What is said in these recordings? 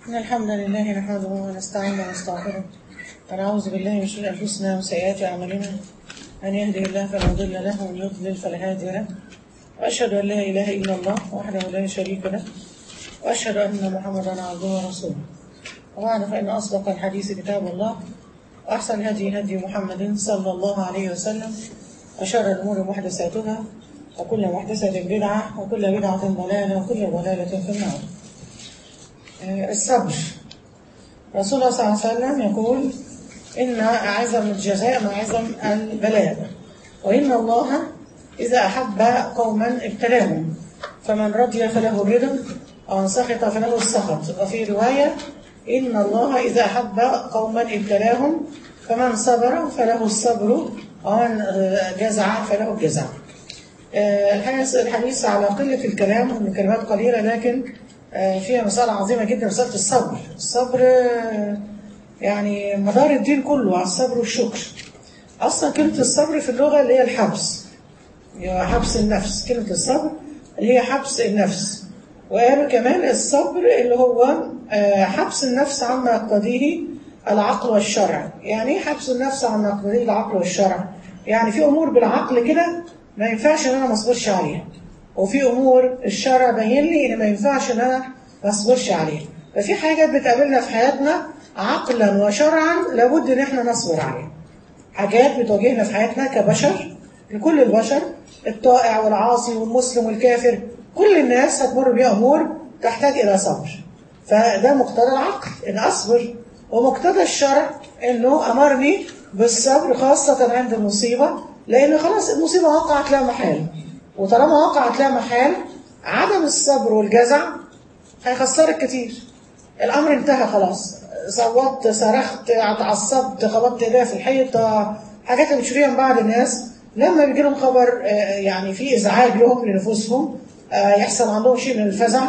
إن الحمد لله نحمده ونستعينه ونستغفره ونعوذ بالله من شرور أنفسنا وسيئات أعمالنا من يهده الله فلا مضل له ومن يضلل فلا هادي له وأشهد أن لا إله إلا الله وحده لا شريك له وأشهد أن محمدا عبده ورسوله وبعد فإن أصدق الحديث كتاب الله وأحسن الهدي هدي محمد صلى الله عليه وسلم وشر الأمور محدثاتها وكل محدثة بدعة وكل بدعة ضلالة وكل ضلالة في النار آه، الصبر رسول الله صلى الله عليه وسلم يقول إن أعظم الجزاء مع أعظم البلاء وإن الله إذا أحب قوما ابتلاهم فمن رضي فله الرضا ومن سخط فله السخط وفي رواية إن الله إذا أحب قوما ابتلاهم فمن صبر فله الصبر ومن آه، جزع فله الجزع آه، الحديث الحديث على قلة الكلام ومن كلمات قليلة لكن آه، فيها مسألة عظيمة جدا مسألة الصبر الصبر آه، يعني مدار الدين كله على الصبر والشكر أصلا كلمة الصبر في اللغة اللي هي الحبس هي حبس النفس كلمة الصبر اللي هي حبس النفس وقالوا كمان الصبر اللي هو آه، حبس النفس عما يقتضيه العقل والشرع يعني ايه حبس النفس عما يقتضيه العقل والشرع يعني في أمور بالعقل كده ما ينفعش ان انا ما اصبرش عليها وفي امور الشرع بين لي ان ما ينفعش ان انا ما اصبرش عليها ففي حاجات بتقابلنا في حياتنا عقلا وشرعا لابد ان احنا نصبر عليها حاجات بتواجهنا في حياتنا كبشر لكل البشر الطائع والعاصي والمسلم والكافر كل الناس هتمر بيها امور تحتاج الى صبر فده مقتضى العقل ان اصبر ومقتضى الشرع انه امرني بالصبر خاصة عند المصيبة لان خلاص المصيبة وقعت لا محال وطالما وقعت لا محال عدم الصبر والجزع هيخسرك كتير الامر انتهى خلاص صوتت صرخت اتعصبت خبطت ايديا في الحيط حاجات اللي بتشوفيها من بعض الناس لما بيجي لهم خبر آه، يعني في ازعاج لهم لنفوسهم آه، يحصل عندهم شيء من الفزع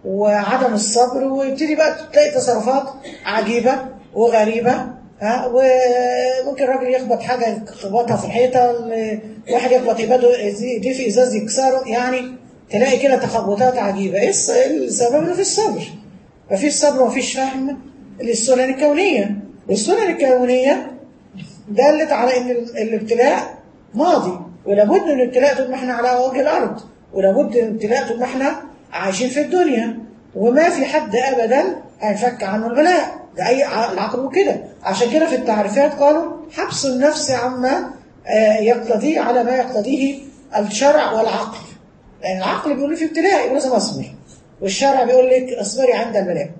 وعدم الصبر ويبتدي بقى تلاقي تصرفات عجيبه وغريبه ها وممكن الراجل يخبط حاجه يخبطها في الحيطه واحد يخبط ايده ايديه في ازاز يكسره يعني تلاقي كده تخبطات عجيبه ايه الس- السبب انه في الصبر مفيش صبر ومفيش فهم للسنن الكونيه والسنن الكونيه دلت على ان ال- الابتلاء ماضي ولابد من الابتلاء طول ما احنا على وجه الارض ولابد من الابتلاء طول ما احنا عايشين في الدنيا وما في حد ابدا هيفك عنه البلاء ده اي ع- العقل كده عشان كده في التعريفات قالوا حبس النفس عما آه، يقتضيه على ما يقتضيه الشرع والعقل لان العقل بيقول لي في ابتلاء يبقى لازم اصبر والشرع بيقول لك اصبري عند البلاء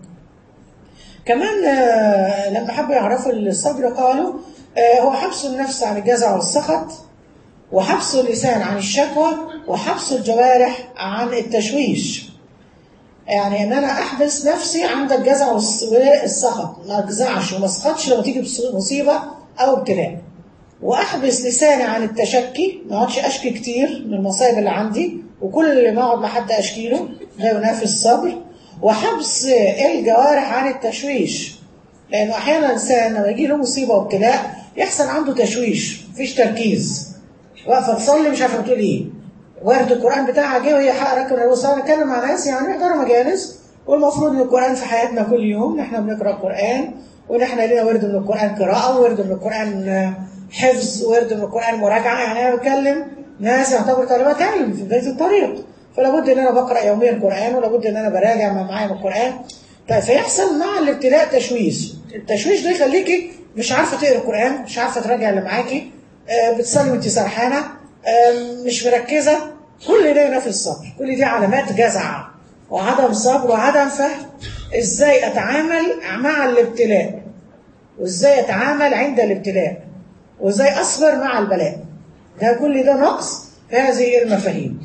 كمان آه، لما حبوا يعرفوا الصبر قالوا آه، هو حبس النفس عن الجزع والسخط وحبس اللسان عن الشكوى وحبس الجوارح عن التشويش يعني ان انا احبس نفسي عند الجزع والس- والسخط ما اجزعش وما اسخطش لما تيجي بص- مصيبه او ابتلاء واحبس لساني عن التشكي ما اقعدش اشكي كتير من المصايب اللي عندي وكل ما اقعد مع حد اشكي له ده ينافي الصبر وحبس الجوارح عن التشويش لانه احيانا الانسان لما يجي له مصيبه وابتلاء يحصل عنده تشويش مفيش تركيز واقفه تصلي مش عارفه بتقول ايه ورد القران بتاعها جه وهي حقرا كنا بنصلي نتكلم مع ناس يعني يحضروا مجالس والمفروض ان القران في حياتنا كل يوم نحن بنقرا القران ونحن لنا ورد من القران قراءه ورد من القران آه، حفظ ورد من القران مراجعه يعني انا بكلم ناس يعتبر طالبات علم في بدايه الطريق فلا بد ان انا بقرا يوميا القران ولا بد ان انا براجع ما معايا من القران طيب فيحصل مع الابتلاء تشويش التشويش ده يخليكي مش عارفه تقرا القران مش عارفه تراجع اللي معاكي آه، بتصلي وانت سرحانه آه، مش مركزه كل ده ينافي الصبر كل دي علامات جزع وعدم صبر وعدم فهم ازاي اتعامل مع الابتلاء وازاي اتعامل عند الابتلاء وازاي اصبر مع البلاء ده كل ده نقص في هذه المفاهيم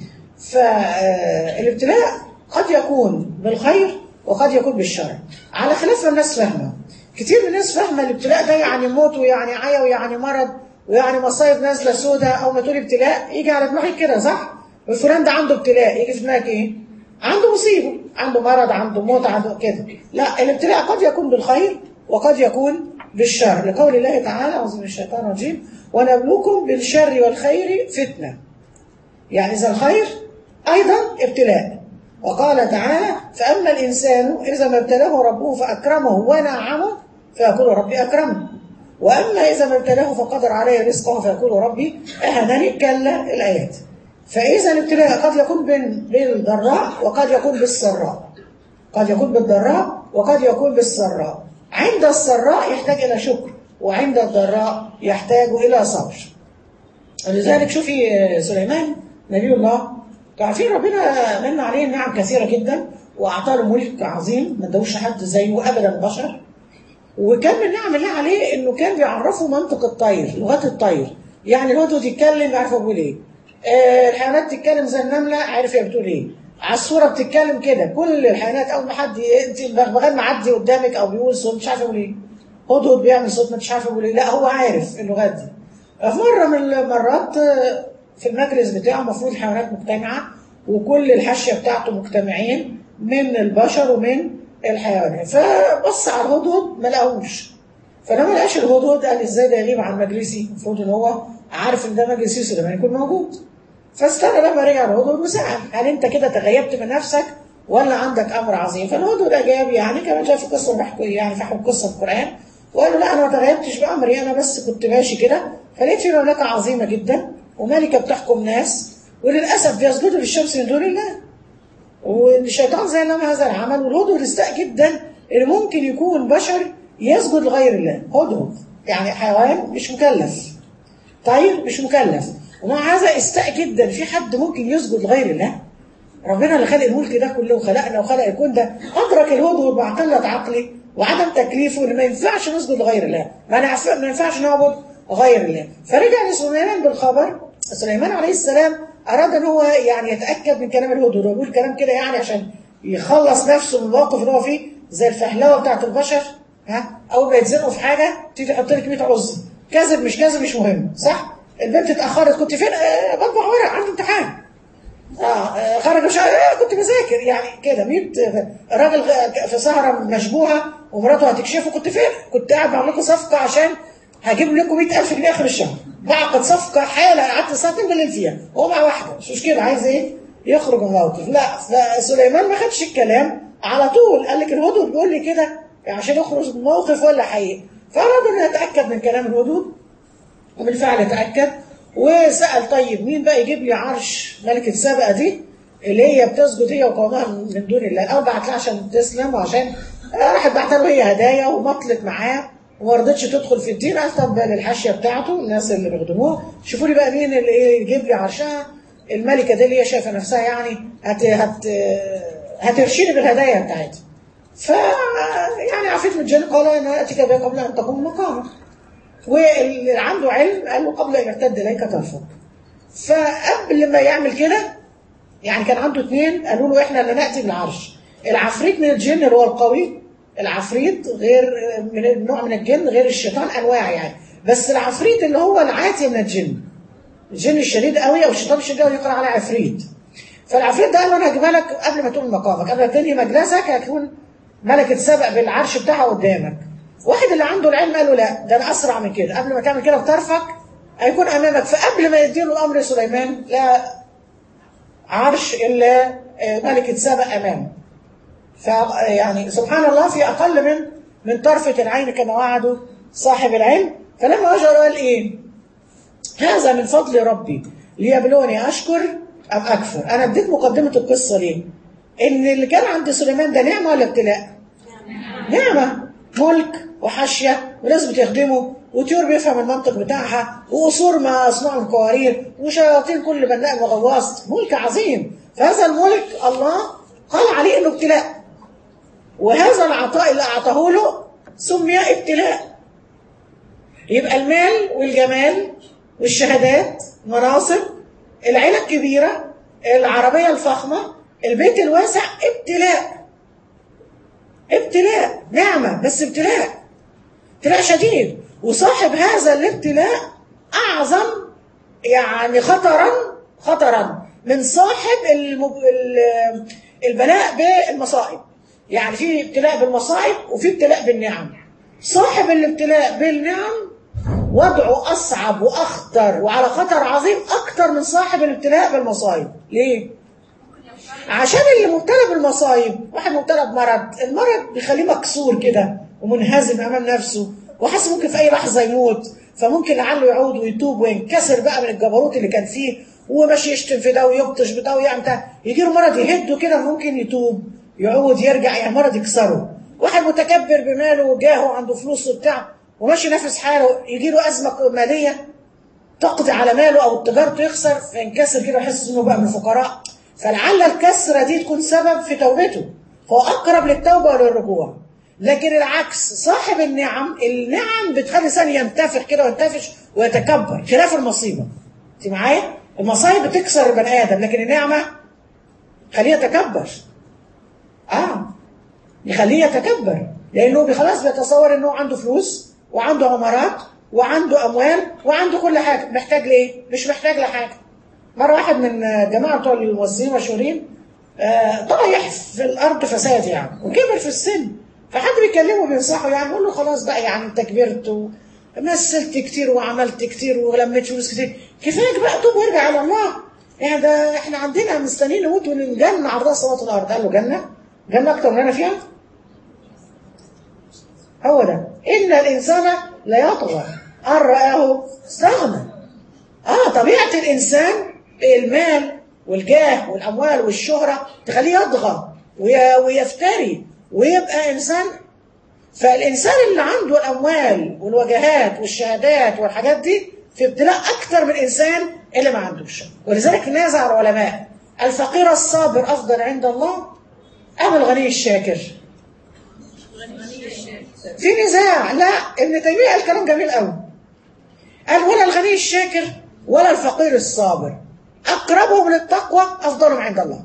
فالابتلاء قد يكون بالخير وقد يكون بالشر على خلاف ما الناس فاهمه كتير من الناس فاهمه الابتلاء ده يعني موت ويعني عيا ويعني مرض ويعني مصايب نازله سوداء او ما تقول ابتلاء يجي على دماغك كده صح فلان ده عنده ابتلاء يجي في دماغك ايه عنده مصيبه عنده مرض عنده موت عنده كده لا الابتلاء قد يكون بالخير وقد يكون بالشر لقول الله تعالى اعوذ من الشيطان الرجيم ونبلوكم بالشر والخير فتنه يعني اذا الخير ايضا ابتلاء وقال تعالى فأما الإنسان إذا ما ابتلاه ربه فأكرمه ونعمه فيقول ربي أكرمه وأما إذا ما ابتلاه فقدر عليه رزقه فيقول ربي أهنني كلا الآيات فإذا الابتلاء قد يكون بالضراء وقد يكون بالسراء قد يكون بالضراء وقد يكون بالسراء عند السراء يحتاج إلى شكر وعند الضراء يحتاج إلى صبر لذلك شوفي سليمان نبي الله تعرفين ربنا من عليه نعم كثيرة جدا وأعطاه له ملك عظيم ما ادوش حد زيه أبدا بشر وكان من نعم الله عليه إنه كان بيعرفه منطق الطير لغات الطير يعني الهدهد يتكلم يعرف هو بيقول إيه آه الحيوانات تتكلم زي النملة عارف هي بتقول إيه عصفورة بتتكلم كده كل الحيوانات أول ما حد انت البغبغان معدي قدامك أو بيقول صوت مش عارف يقول إيه هدهد بيعمل صوت مش عارف يقول إيه لا هو عارف اللغات دي في مرة من المرات في المجلس بتاعه المفروض الحيوانات مجتمعة وكل الحاشية بتاعته مجتمعين من البشر ومن الحيوانات فبص على الهدهد ما لقاهوش فلما لقاش الهدهد قال ازاي ده يغيب عن مجلسي المفروض ان هو عارف ان ده مجلس يوسف لما يكون موجود فاستنى لما رجع الهدهد وسأل هل انت كده تغيبت من نفسك ولا عندك امر عظيم فالهدهد اجاب يعني كما جاء في قصه بحكي يعني في قصه القران وقال له لا انا ما تغيبتش بامري انا بس كنت ماشي كده فلقيت في مملكه عظيمه جدا وملكه بتحكم ناس وللاسف بيسجدوا للشمس من دون الله والشيطان زي لما هذا العمل والهدهد استاء جدا ان ممكن يكون بشر يسجد لغير الله هدهد يعني حيوان مش مكلف طير مش مكلف ومع هذا استاء جدا في حد ممكن يسجد لغير الله ربنا اللي خلق الملك ده كله وخلقنا وخلق الكون ده ادرك الهدهد مع قله عقلي وعدم تكليفه ان ما ينفعش نسجد لغير الله ما ما ينفعش نعبد غير الله فرجع لسليمان بالخبر سليمان عليه السلام اراد ان هو يعني يتاكد من كلام الهدهد ويقول كلام كده يعني عشان يخلص نفسه من الموقف اللي هو فيه زي الفهلوه بتاعت البشر ها اول ما يتزنقوا في حاجه تيجي تحط لك 100 عذر كذب مش كذب مش مهم صح البنت اتاخرت كنت فين آه بطبع ورق عندي امتحان اه خرج مش آه كنت بذاكر يعني كده 100 راجل في سهره مشبوهه ومراته هتكشفه كنت فين كنت قاعد بعمل لكم صفقه عشان هجيب لكم 100000 جنيه اخر الشهر بعقد صفقه حاله قعدت ساعتين بالليل فيها هو مع واحده مش مشكله عايز ايه يخرج من الموقف لا فسليمان ما خدش الكلام على طول قال لك الهدهد بيقول لي كده عشان يخرج من الموقف ولا حقيقي فاراد انه يتاكد من كلام الهدهد وبالفعل اتاكد وسال طيب مين بقى يجيب لي عرش ملكه سبأ دي اللي هي بتسجد هي وقومها من دون الله او بعت لها عشان تسلم وعشان راحت بعت له هي هدايا ومطلت معاه وما رضتش تدخل في الدين قال طب للحاشيه بتاعته الناس اللي بيخدموه شوفوا لي بقى مين اللي ايه يجيب لي عرشها الملكه دي اللي هي شايفه نفسها يعني هت هت هترشيني بالهدايا بتاعتها ف يعني عفيت من الجن قال انا اتيك بها قبل ان تقوم مقامك واللي عنده علم قال له قبل ان يرتد اليك طرفك فقبل ما يعمل كده يعني كان عنده اثنين قالوا له احنا اللي ناتي بالعرش العفريت من الجن اللي هو القوي العفريت غير من نوع من الجن غير الشيطان انواع يعني بس العفريت اللي هو العاتي من الجن الجن الشديد قوي او الشيطان الشديد قوي يقرا عليه عفريت فالعفريت ده قال له انا هجيبها لك قبل ما تقوم مقامك قبل ما تنهي مجلسك هتكون ملكه سبق بالعرش بتاعها قدامك واحد اللي عنده العلم قال له لا ده انا اسرع من كده قبل ما تعمل كده بطرفك هيكون امامك فقبل ما يديله الامر سليمان لا عرش الا ملكه سبق امامه فيعني سبحان الله في اقل من من طرفه العين كما وعده صاحب العلم فلما وجه قال ايه هذا من فضل ربي ليبلوني اشكر ام اكفر انا اديت مقدمه القصه ليه ان اللي كان عند سليمان ده نعمه ولا ابتلاء نعمه ملك وحاشيه وناس بتخدمه وطيور بيفهم المنطق بتاعها وقصور مصنوع من قوارير وشياطين كل بناء وغواص ملك عظيم فهذا الملك الله قال عليه انه ابتلاء وهذا العطاء اللي اعطاه له سمي ابتلاء يبقى المال والجمال والشهادات مناصب العيله الكبيره العربيه الفخمه البيت الواسع ابتلاء ابتلاء نعمه بس ابتلاء ابتلاء شديد وصاحب هذا الابتلاء اعظم يعني خطرا خطرا من صاحب المب... البلاء بالمصائب يعني في ابتلاء بالمصائب وفي ابتلاء بالنعم صاحب الابتلاء بالنعم وضعه أصعب وأخطر وعلى خطر عظيم أكتر من صاحب الابتلاء بالمصائب ليه؟ عشان اللي مبتلى بالمصايب واحد مبتلى بمرض المرض بيخليه مكسور كده ومنهزم امام نفسه وحاسس ممكن في اي لحظه يموت فممكن لعله يعود ويتوب وينكسر بقى من الجبروت اللي كان فيه وماشي يشتم في ده ويبطش بده ويعمل يجي له مرض يهده كده ممكن يتوب يعود يرجع يعني مرض يكسره واحد متكبر بماله وجاهه وعنده فلوس وبتاع وماشي نافس حاله يجي له ازمه ماليه تقضي على ماله او تجارته يخسر فينكسر كده ويحس انه بقى من الفقراء فلعل الكسره دي تكون سبب في توبته فهو اقرب للتوبه وللرجوع لكن العكس صاحب النعم النعم بتخلي الانسان ينتفخ كده وينتفش ويتكبر خلاف المصيبه انت معايا المصايب بتكسر البني ادم لكن النعمه خليه يتكبر اه يخليه يتكبر لانه خلاص بيتصور انه عنده فلوس وعنده عمارات وعنده اموال وعنده كل حاجه محتاج ليه مش محتاج لحاجه مره واحد من جماعه بتوع الموظفين المشهورين آه طايح في الارض فساد يعني وكبر في السن فحد بيكلمه بينصحه يعني يقول له خلاص بقى يعني انت كبرت ومثلت كتير وعملت كتير ولميت فلوس كتير كفاية بقى توب وارجع على الله يعني ده احنا عندنا مستنيين نموت ونجنة عرضها السماوات والارض قال له جنة جنة اكتر من انا فيها هو ده ان الانسان لا يطغى ان رآه استغنى اه طبيعة الانسان المال والجاه والاموال والشهرة تخليه يطغى ويفتري ويبقى انسان فالإنسان اللي عنده الأموال والوجهات والشهادات والحاجات دي في ابتلاء أكثر من الإنسان اللي ما عندوش ولذلك نازع العلماء الفقير الصابر أفضل عند الله أم الغني الشاكر في نزاع لا ابن تيمية قال كلام جميل قوي قال ولا الغني الشاكر ولا الفقير الصابر أقربهم للتقوى أفضلهم عند الله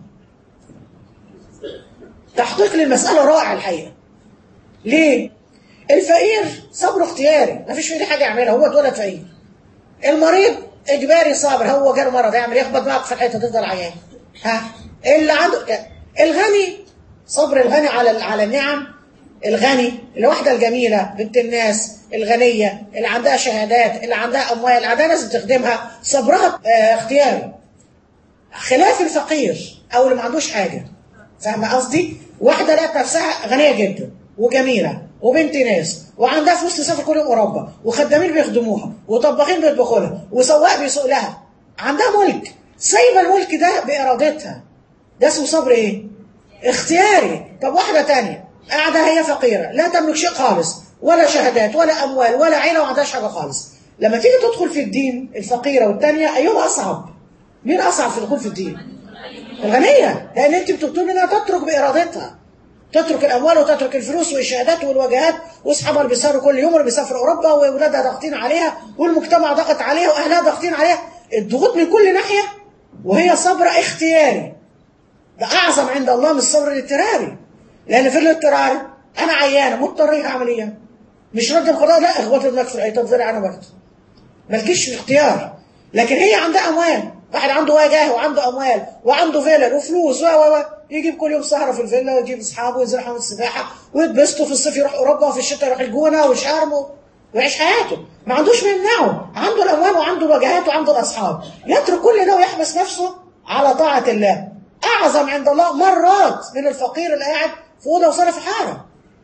تحقيق للمسألة رائع الحقيقة ليه؟ الفقير صبره اختياري مفيش في ايديه حاجه يعملها هو اتولد فقير المريض اجباري صابر هو جاله مرض يعمل يخبط معك في الحيطه تفضل عيان ها اللي عنده الغني صبر الغني على على النعم الغني الواحده الجميله بنت الناس الغنيه اللي عندها شهادات اللي عندها اموال اللي عندها ناس بتخدمها صبرها اه اختياري خلاف الفقير او اللي ما عندوش حاجه فاهمه قصدي واحده لقت نفسها غنيه جدا وجميلة وبنت ناس وعندها فلوس تسافر كل يوم أوروبا وخدامين بيخدموها وطباخين بيطبخوا لها وسواق بيسوق لها عندها ملك سايبة الملك ده بإرادتها ده اسمه صبر إيه؟ اختياري طب واحدة تانية قاعدة هي فقيرة لا تملك شيء خالص ولا شهادات ولا أموال ولا عيلة وما عندهاش حاجة خالص لما تيجي تدخل في الدين الفقيرة والتانية أيهما أصعب؟ مين أصعب في الدخول في الدين؟ الغنية لأن أنت بتطلب منها تترك بإرادتها تترك الاموال وتترك الفلوس والشهادات والوجهات واصحابها اللي بيسافروا كل يوم اللي بيسافروا اوروبا واولادها ضاغطين عليها والمجتمع ضاغط عليها واهلها ضاغطين عليها الضغوط من كل ناحيه وهي صبر اختياري ده اعظم عند الله من الصبر الاضطراري لان في الاضطرار انا عيانه مضطر اعمل ايه؟ مش رد القضاء لا اخبط دماغك في الحيطه تفضل انا برضه مالكيش اختيار لكن هي عندها اموال واحد عنده وجاه وعنده اموال وعنده فيلل وفلوس و و يجيب كل يوم سهره في الفيلا ويجيب اصحابه وينزل حمام السباحه ويتبسطوا في الصيف يروح اوروبا وفي الشتاء يروح الجونه وشرم ويعيش حياته ما عندوش ما يمنعه عنده الاموال وعنده الوجهات وعنده الاصحاب يترك كل ده ويحبس نفسه على طاعه الله اعظم عند الله مرات من الفقير اللي قاعد في اوضه وصاله في حاره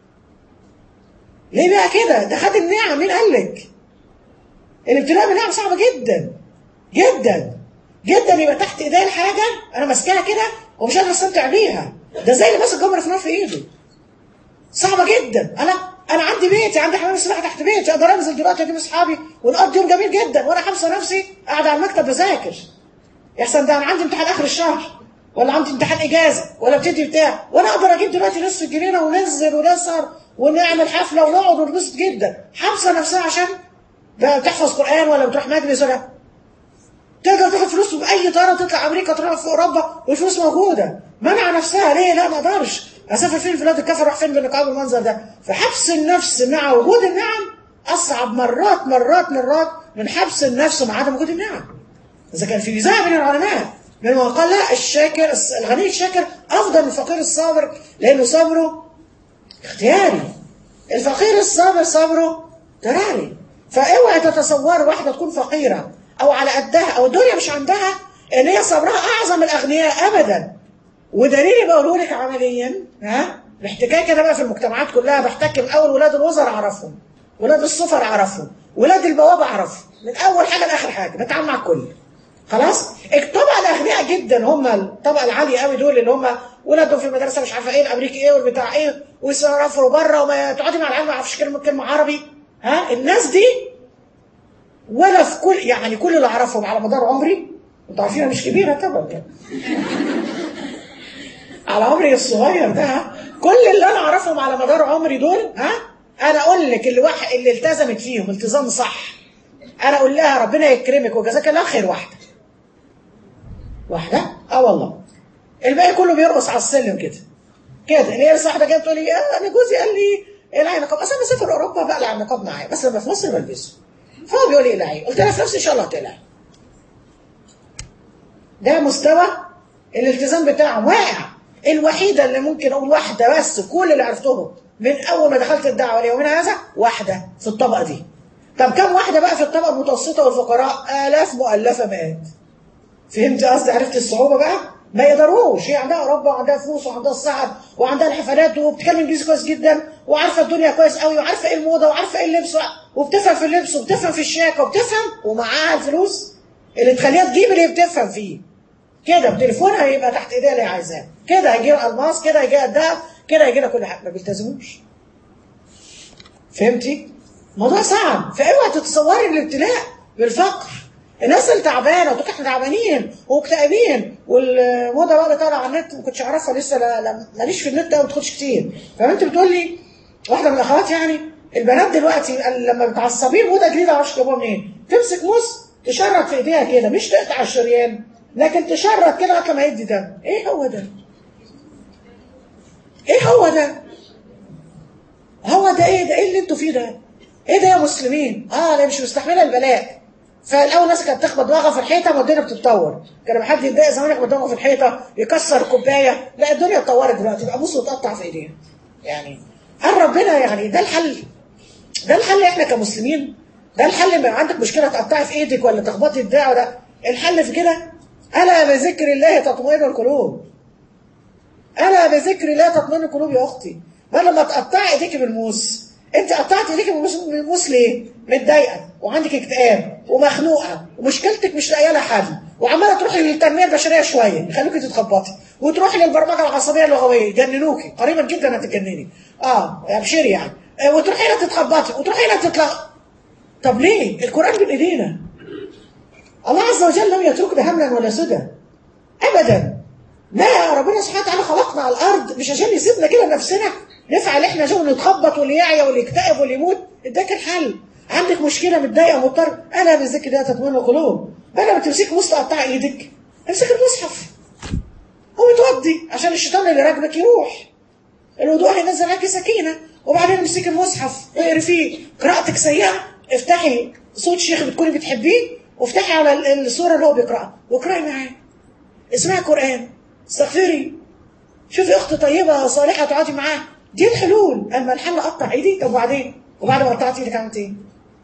ليه بقى كده ده خد النعم مين قال لك الابتلاء بالنعم صعبه جدا جدا جدا يبقى تحت ايديا الحاجه انا ماسكاها كده ومش قادر استمتع بيها ده زي اللي ماسك جمره في نار في ايده صعبه جدا انا انا عندي بيتي عندي حمام السباحه تحت بيتي اقدر انزل دلوقتي اجيب اصحابي ونقضي يوم جميل جدا وانا حابسه نفسي قاعده على المكتب بذاكر يحسن ده انا عندي امتحان اخر الشهر ولا عندي امتحان اجازه ولا بتدي بتاع وانا اقدر اجيب دلوقتي نص الجنينه وننزل ونسهر ونعمل حفله ونقعد ونبسط جدا حابسه نفسها عشان بتحفظ قران ولا بتروح مجلس ولا تقدر تاخد فلوس باي طياره تطلع امريكا تروح في اوروبا والفلوس موجوده منع نفسها ليه لا ما اقدرش اسافر فين في بلاد الكفر اروح فين بالنقاب المنظر ده فحبس النفس مع وجود النعم اصعب مرات مرات مرات من حبس النفس مع عدم وجود النعم اذا كان في نزاع بين العلماء من قال لا الشاكر الغني الشاكر افضل من الفقير الصابر لانه صبره اختياري الفقير الصابر صبره اضطراري فاوعي تتصور واحده تكون فقيره او على قدها او الدنيا مش عندها ان هي صبرها اعظم من الاغنياء ابدا ودليلي بقوله لك عمليا ها الاحتكاك انا بقى في المجتمعات كلها بحتك من اول ولاد الوزراء اعرفهم ولاد السفر اعرفهم ولاد البوابه اعرفهم من اول حاجه لاخر حاجه بتعامل مع الكل خلاص الطبقه الاغنياء جدا هم الطبقه العاليه قوي دول اللي هم ولادهم في المدرسه مش عارفه ايه الامريكي ايه والبتاع ايه ويسافروا بره وما تقعدي مع العيال ما يعرفش كلمه كلمه عربي ها الناس دي ولا في كل يعني كل اللي اعرفهم على مدار عمري انتوا عارفين أنا مش كبيره طبعا كده على عمري الصغير ده ها؟ كل اللي انا اعرفهم على مدار عمري دول ها انا اقول لك اللي واحد اللي التزمت فيهم التزام صح انا اقول لها ربنا يكرمك وجزاك الله خير واحده واحده اه والله الباقي كله بيرقص على السلم كده كده اللي هي لسه واحده جايه تقول لي آه انا جوزي قال لي اقلعي نقاب اصل انا مسافر اوروبا بقلع النقاب معايا بس لما في مصر بلبسه فهو بيقول لي اقلعي قلت لها في نفسي ان شاء الله هتقلعي ده مستوى الالتزام بتاعه واقع الوحيده اللي ممكن اقول واحده بس كل اللي عرفتهم من اول ما دخلت الدعوه ليومنا هذا واحده في الطبقه دي طب كم واحده بقى في الطبقه المتوسطه والفقراء الاف مؤلفه مئات فهمت قصدي عرفت الصعوبه بقى ما يقدروش هي عندها اوروبا وعندها فلوس وعندها السعد وعندها الحفلات وبتتكلم انجليزي كويس جدا وعارفه الدنيا كويس قوي وعارفه ايه الموضه وعارفه ايه اللبس وبتفهم في اللبس وبتفهم في الشياكه وبتفهم ومعاها الفلوس اللي تخليها تجيب اللي بتفهم فيه كده بتليفونها يبقى تحت ايديها اللي عايزاه كده هيجي لها الماس كده هيجي لها الدهب كده هيجي لها كل حاجه ما بيلتزموش فهمتي؟ الموضوع صعب فاوعى تتصوري الابتلاء بالفقر الناس اللي تعبانه وتقول احنا تعبانين ومكتئبين والموضه بقى اللي طالعه على النت ما كنتش اعرفها لسه لا لا ماليش في النت قوي ما بتدخلش كتير فانت بتقول لي واحده من الاخوات يعني البنات دلوقتي لما متعصبين موضه جديده ما اعرفش جابوها منين تمسك موس تشرط في ايديها كده مش تقطع الشريان لكن تشرط كده لغايه ما يدي دم ايه هو ده ايه هو ده هو ده ايه ده ايه اللي انتوا فيه ده ايه ده يا مسلمين اه انا مش مستحمله البلاء فالاول الناس كانت تخبط دماغها في الحيطه والدنيا بتتطور كان لما حد يتضايق زمان يخبط دماغه في الحيطه يكسر كوبايه لا الدنيا اتطورت دلوقتي بقى بص وتقطع في ايديها يعني قال ربنا يعني ده الحل ده الحل احنا كمسلمين ده الحل لما عندك مشكله تقطعي في ايدك ولا تخبطي الدراع ده الحل في كده الا بذكر الله تطمئن القلوب الا بذكر الله تطمئن القلوب يا اختي بدل ما تقطعي ايديك بالموس انت قطعت ايديك بالموس ليه متضايقه وعندك اكتئاب ومخنوقه ومشكلتك مش لاقيه لها حل وعماله تروحي للتنميه البشريه شويه يخلوكي تتخبطي وتروحي للبرمجه العصبيه اللغويه يجننوكي قريبا جدا هتتجنني اه ابشري يعني آه وتروحي لها تتخبطي وتروحي لها تطلع طب ليه القران بين ايدينا الله عز وجل لم يتركنا هملا ولا سدى ابدا لا ربنا سبحانه وتعالى خلقنا على الارض مش عشان يسيبنا كده نفسنا نفعل احنا جو نتخبط واللي يعيا واللي يكتئب واللي يموت اداك الحل عندك مشكله متضايقه مضطر انا بالذكر ده تطمئن القلوب بدل ما تمسكي مص تقطعي ايدك امسك المصحف قومي تودي عشان الشيطان اللي راكبك يروح الوضوء هينزل عليكي سكينه وبعدين امسكي المصحف اقري فيه قراءتك سيئه افتحي صوت شيخ بتكوني بتحبيه وافتحي على الصوره اللي هو بيقراها واقراي معاه اسمعي قران استغفري شوفي اخت طيبه صالحه تقعدي معاها دي الحلول اما الحل اقطع ايدي طب وبعدين وبعد ما قطعت ايدك عملت ايه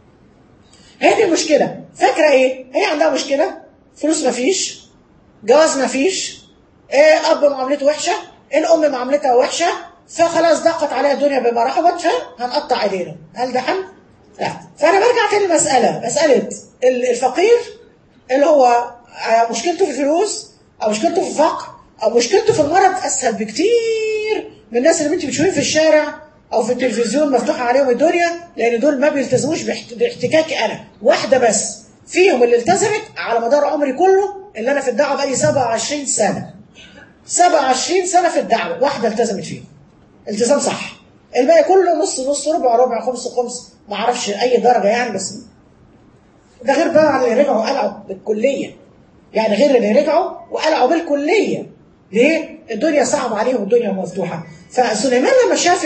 هي دي المشكله فاكره ايه هي عندها مشكله فلوس مفيش جواز مفيش إيه اب معاملته وحشه الام معاملتها وحشه فخلاص ضاقت عليها الدنيا بما رحبت فهنقطع ايدينا هل ده حل؟ لا فانا برجع تاني مساله مساله الفقير اللي هو مشكلته في الفلوس او مشكلته في الفقر او مشكلته في المرض اسهل بكتير من الناس اللي انت بتشوفيهم في الشارع او في التلفزيون مفتوحه عليهم الدنيا لان دول ما بيلتزموش باحتكاكي انا واحده بس فيهم اللي التزمت على مدار عمري كله اللي انا في الدعوه بقالي 27 سنه 27 سنه في الدعوه واحده التزمت فيهم التزام صح الباقي كله نص نص ربع ربع خمس خمس ما اعرفش اي درجه يعني بس ده غير بقى على اللي رجعوا قلعوا بالكليه يعني غير اللي رجعوا وقلعوا بالكليه ليه؟ الدنيا صعبه عليهم الدنيا مفتوحه فسليمان لما شاف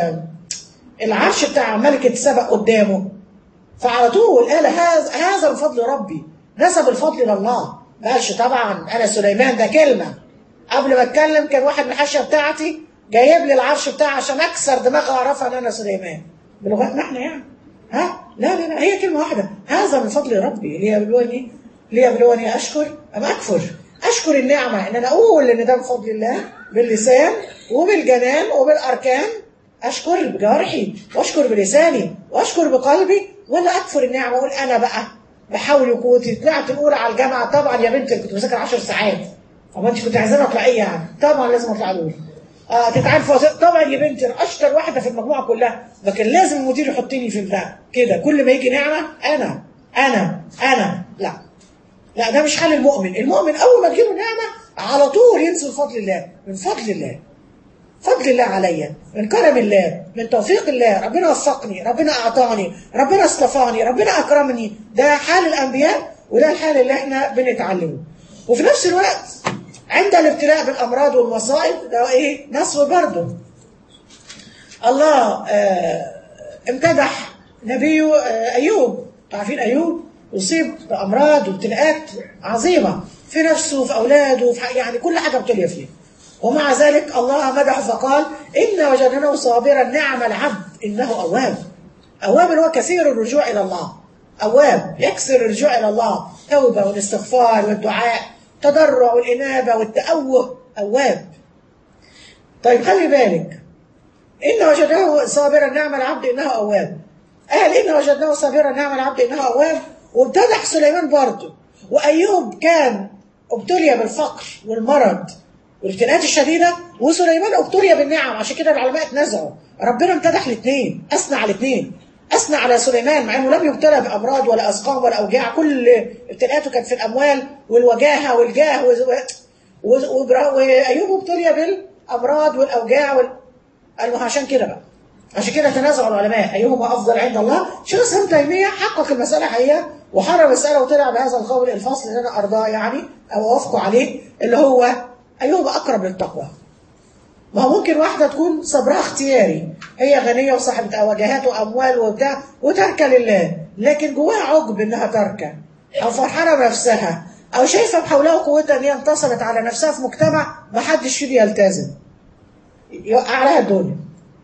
العرش بتاع ملكه سبأ قدامه فعلى طول قال هذا هذا من فضل ربي نسب الفضل لله ما قالش طبعا انا سليمان ده كلمه قبل ما اتكلم كان واحد من الحاشيه بتاعتي جايب لي العرش بتاعي عشان اكسر دماغي اعرفها ان انا سليمان بلغتنا احنا يعني ها لا لا لا هي كلمه واحده هذا من فضل ربي ليبلوني ليبلوني اشكر ام اكفر اشكر النعمه ان انا اقول ان ده من فضل الله باللسان وبالجنان وبالاركان اشكر بجوارحي واشكر بلساني واشكر بقلبي ولا اكفر النعمه اقول انا بقى بحاول وقوتي طلعت الاولى على الجامعه طبعا يا بنتي كنت بذاكر 10 ساعات طب انت كنت عايزاني اطلع ايه يعني طبعا لازم اطلع الاولى اه تتعال في وظيفة- طبعا يا بنتي أنا اشطر واحده في المجموعه كلها لكن لازم المدير يحطني في البتاع كده كل ما يجي نعمه انا انا انا لا لا ده مش حال المؤمن المؤمن اول ما تجيله نعمه على طول ينسى فضل الله من فضل الله فضل الله عليا من كرم الله من توفيق الله ربنا وفقني ربنا اعطاني ربنا اصطفاني ربنا اكرمني ده حال الانبياء وده الحال اللي احنا بنتعلمه وفي نفس الوقت عند الابتلاء بالامراض والمصائب ده ايه نصر برضه الله آه امتدح نبيه آه ايوب عارفين ايوب اصيب بامراض وابتلاءات عظيمه في نفسه وفي اولاده وفي ح- يعني كل حاجه ابتلي فيه ومع ذلك الله مدحه فقال إن وجدناه صابرا نعم العبد إنه أواب أواب هو كثير الرجوع إلى الله أواب يكسر الرجوع إلى الله توبة والاستغفار والدعاء تضرع والإنابة والتأوه أواب طيب خلي بالك إن وجدناه صابرا نعم العبد إنه أواب قال إن وجدناه صابرا نعم العبد إنه أواب وامتدح سليمان برضه وأيوب كان ابتلي بالفقر والمرض والابتلاءات الشديدة وسليمان ابتلي بالنعم عشان كده العلماء اتنازعوا ربنا امتدح الاثنين أثنى على الاثنين أثنى على سليمان مع إنه لم يبتلى بأمراض ولا أسقام ولا أوجاع كل ابتلاءاته كانت في الأموال والوجاهة والجاه و... و... و... وأيوب ابتلي بالأمراض والأوجاع وال... قال له عشان كده بقى عشان كده تنازعوا العلماء أيهما أفضل عند الله شيخ الإسلام تيمية حقق المسألة حقيقة وحرر المسألة وطلع بهذا القول الفصل اللي أنا أرضاه يعني أو أوافقه عليه اللي هو أيهما أقرب للتقوى ما هو ممكن واحدة تكون صبرها اختياري هي غنية وصاحبة وجهات وأموال وبتاع وتركة لله لكن جواها عجب إنها تركة أو فرحانة بنفسها أو شايفة بحولها قوتها إن هي انتصرت على نفسها في مجتمع ما حدش فيه يلتزم يوقع لها الدنيا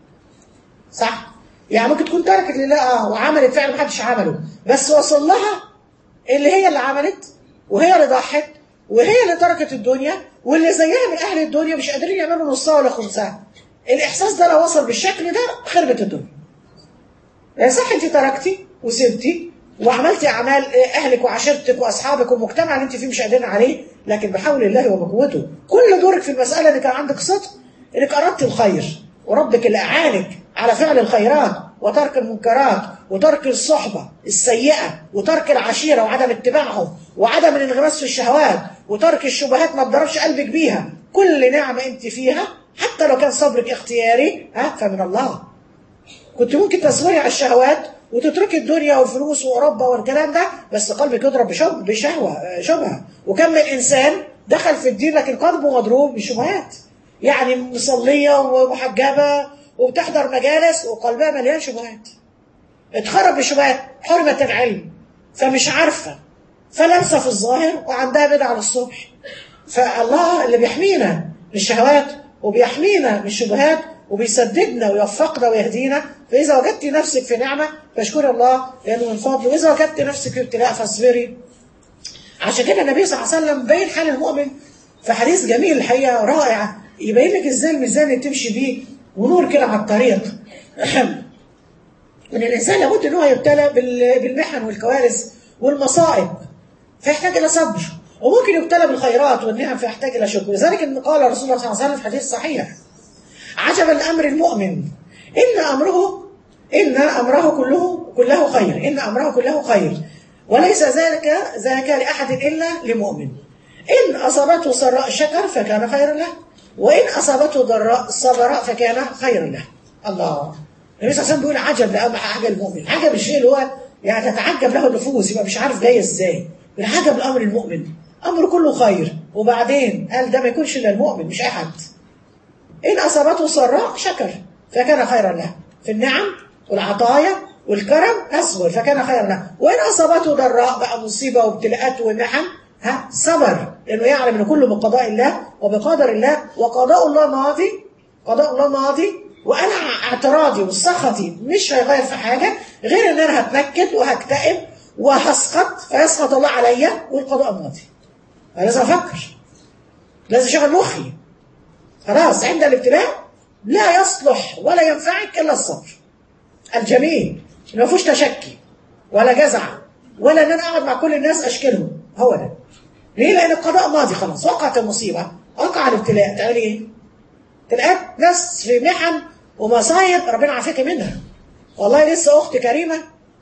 صح؟ يعني ممكن تكون تركت لله اه وعملت فعل محدش عمله بس وصل لها اللي هي اللي عملت وهي اللي ضحت وهي اللي تركت الدنيا واللي زيها من اهل الدنيا مش قادرين يعملوا نصها ولا خمسها الاحساس ده لو وصل بالشكل ده خربت الدنيا يعني صح انت تركتي وسبتي وعملتي اعمال اهلك وعشيرتك واصحابك والمجتمع اللي انت فيه مش قادرين عليه لكن بحول الله وبقوته كل دورك في المساله ان كان عندك صدق انك اردت الخير وربك اللي اعانك على فعل الخيرات وترك المنكرات وترك الصحبة السيئة وترك العشيرة وعدم اتباعهم وعدم الانغماس في الشهوات وترك الشبهات ما تضربش قلبك بيها كل نعمة انت فيها حتى لو كان صبرك اختياري ها فمن الله كنت ممكن تصبري على الشهوات وتتركي الدنيا والفلوس واوروبا والكلام ده بس قلبك يضرب بشب بشهوه شبهه وكم من انسان دخل في الدين لكن قلبه مضروب بالشبهات يعني مصليه ومحجبه وبتحضر مجالس وقلبها مليان شبهات اتخرب بالشبهات حرمة العلم فمش عارفة فلمسة في الظاهر وعندها بدعة للصبح فالله اللي بيحمينا من الشهوات وبيحمينا من الشبهات وبيسددنا ويوفقنا ويهدينا فإذا وجدت نفسك في نعمة فاشكري الله لأنه من فضله وإذا وجدت نفسك في ابتلاء فاصبري عشان كده النبي صلى الله عليه وسلم بين حال المؤمن في حديث جميل الحقيقة رائع يبين لك ازاي الميزان اللي تمشي بيه ونور كده على الطريق ان الانسان لابد ان هو يبتلى بالمحن والكوارث والمصائب فيحتاج الى صبر وممكن يبتلى بالخيرات والنعم فيحتاج الى شكر لذلك ان قال رسول الله صلى الله عليه وسلم في حديث صحيح عجبا لامر المؤمن ان امره ان امره كله كله خير ان امره كله خير وليس ذلك ذاك لاحد الا لمؤمن ان اصابته سراء شكر فكان خيرا له وإن أصابته ضراء صبر فكان خيرا له الله النبي صلى الله عليه وسلم بيقول عجب لأمر حاجة المؤمن عجب الشيء اللي هو يعني تتعجب له النفوس يبقى مش عارف جاي ازاي العجب الأمر المؤمن أمر كله خير وبعدين قال ده ما يكونش إلا المؤمن مش أحد إن أصابته سراء شكر فكان خيرا له في النعم والعطايا والكرم أصبر فكان خيرا له وإن أصابته ضراء بقى مصيبة وابتلاءات ومحن ها صبر لانه يعلم ان كله بقضاء الله وبقدر الله وقضاء الله ماضي قضاء الله ماضي وانا اعتراضي وسخطي مش هيغير في حاجه غير ان انا هتنكد وهكتئب وهسخط فيسخط الله عليا والقضاء ماضي لازم افكر لازم اشغل مخي خلاص عند الابتلاء لا يصلح ولا ينفعك الا الصبر الجميل اللي ما فيهوش تشكي ولا جزع ولا ان انا اقعد مع كل الناس اشكلهم هو ده ليه؟ لان القضاء ماضي خلاص وقعت المصيبه وقع الابتلاء تعملي ايه؟ تلاقيت ناس في محن ومصايب ربنا عافيك منها والله لسه اخت كريمه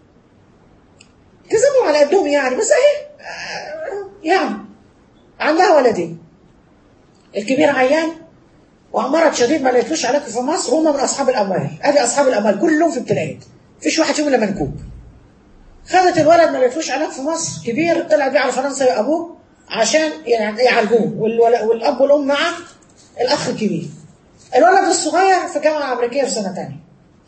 كذبوا على قدهم يعني بس اهي آه، يعني عندها ولدين الكبير عيان ومرض شديد ما لقيتلوش علاج في مصر هم من اصحاب الاموال ادي اصحاب الاموال كلهم في ابتلاءات مفيش واحد فيهم الا منكوب خدت الولد ما لقيتلوش علاج في مصر كبير طلع بيه على فرنسا يا ابوه عشان يعني يعالجوه والول- والاب والام مع الاخ الكبير الولد الصغير في جامعه امريكيه في سنه ثانيه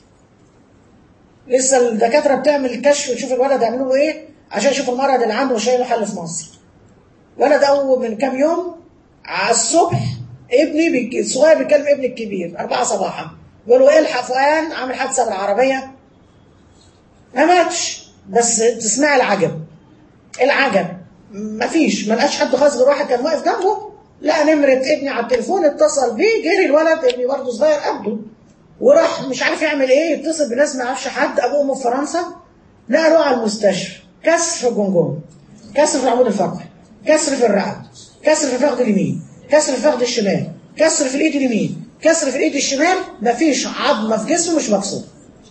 لسه الدكاتره بتعمل كشف وتشوف الولد يعملوا له ايه عشان يشوفوا المرض اللي عنده ومش لاقي له حل في مصر ولد اول من كام يوم على الصبح ابني بيك- الصغير بيكلم ابني الكبير أربعة صباحا بيقول له الحق فؤاد عامل حادثة بالعربية ما ماتش بس تسمع العجب العجب مفيش ما لقاش حد خالص غير واحد كان واقف جنبه لقى نمرة ابني على التليفون اتصل بيه جري الولد ابني برضه صغير قده وراح مش عارف يعمل ايه يتصل بناس ما يعرفش حد ابوه وامه في فرنسا نقلوه على المستشفى كسر في الجمجمه كسر في العمود الفقري كسر في الرقبه كسر في الفخذ اليمين كسر في الفخذ الشمال كسر في الايد اليمين كسر في الايد الشمال مفيش عظمه في جسمه مش مكسور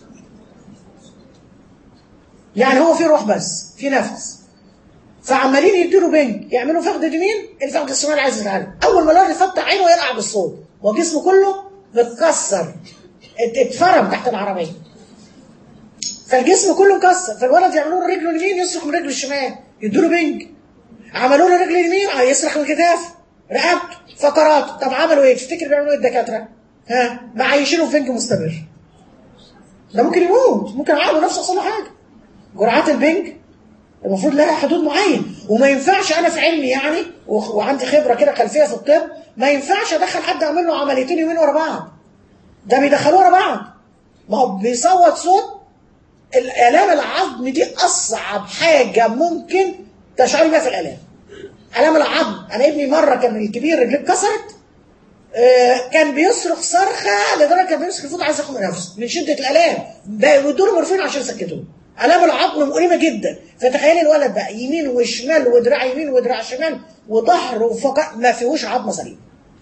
يعني هو في روح بس في نفس فعمالين يديله بنج يعملوا فخذ اليمين الفخذ الشمال عايز يتعالج اول ما الولد يفتح عينه يرقع بالصوت وجسمه كله متكسر ات- اتفرم تحت العربيه فالجسم كله مكسر فالولد يعملوا له رجله اليمين يصرخ من رجله الشمال يدوا له بنج عملوا له رجل اليمين آه، يصرخ من كتاف رقبته فقرات طب عملوا ايه تفتكر بيعملوا ايه الدكاتره ها معيشينه في بنج مستمر ده ممكن يموت ممكن عقله نفسه يحصل له حاجه جرعات البنج المفروض لها حدود معين وما ينفعش انا في علمي يعني و- وعندي خبره كده خلفيه في الطب ما ينفعش ادخل حد اعمل له عمليتين يومين ورا بعض ده بيدخلوه ورا بعض ما هو بيصوت صوت الالام العظم دي اصعب حاجه ممكن تشعري بيها في الالام الام العظم انا ابني مره كان الكبير رجليه اتكسرت آه، كان بيصرخ صرخه لدرجه كان بيمسك الفوط عايز ياخد نفسه من شده الالام بيدوا له مورفين عشان يسكتوه الام العظم مؤلمه جدا فتخيلي الولد بقى يمين وشمال ودراع يمين ودراع شمال وظهر وفقع ما فيهوش عظمه سليمه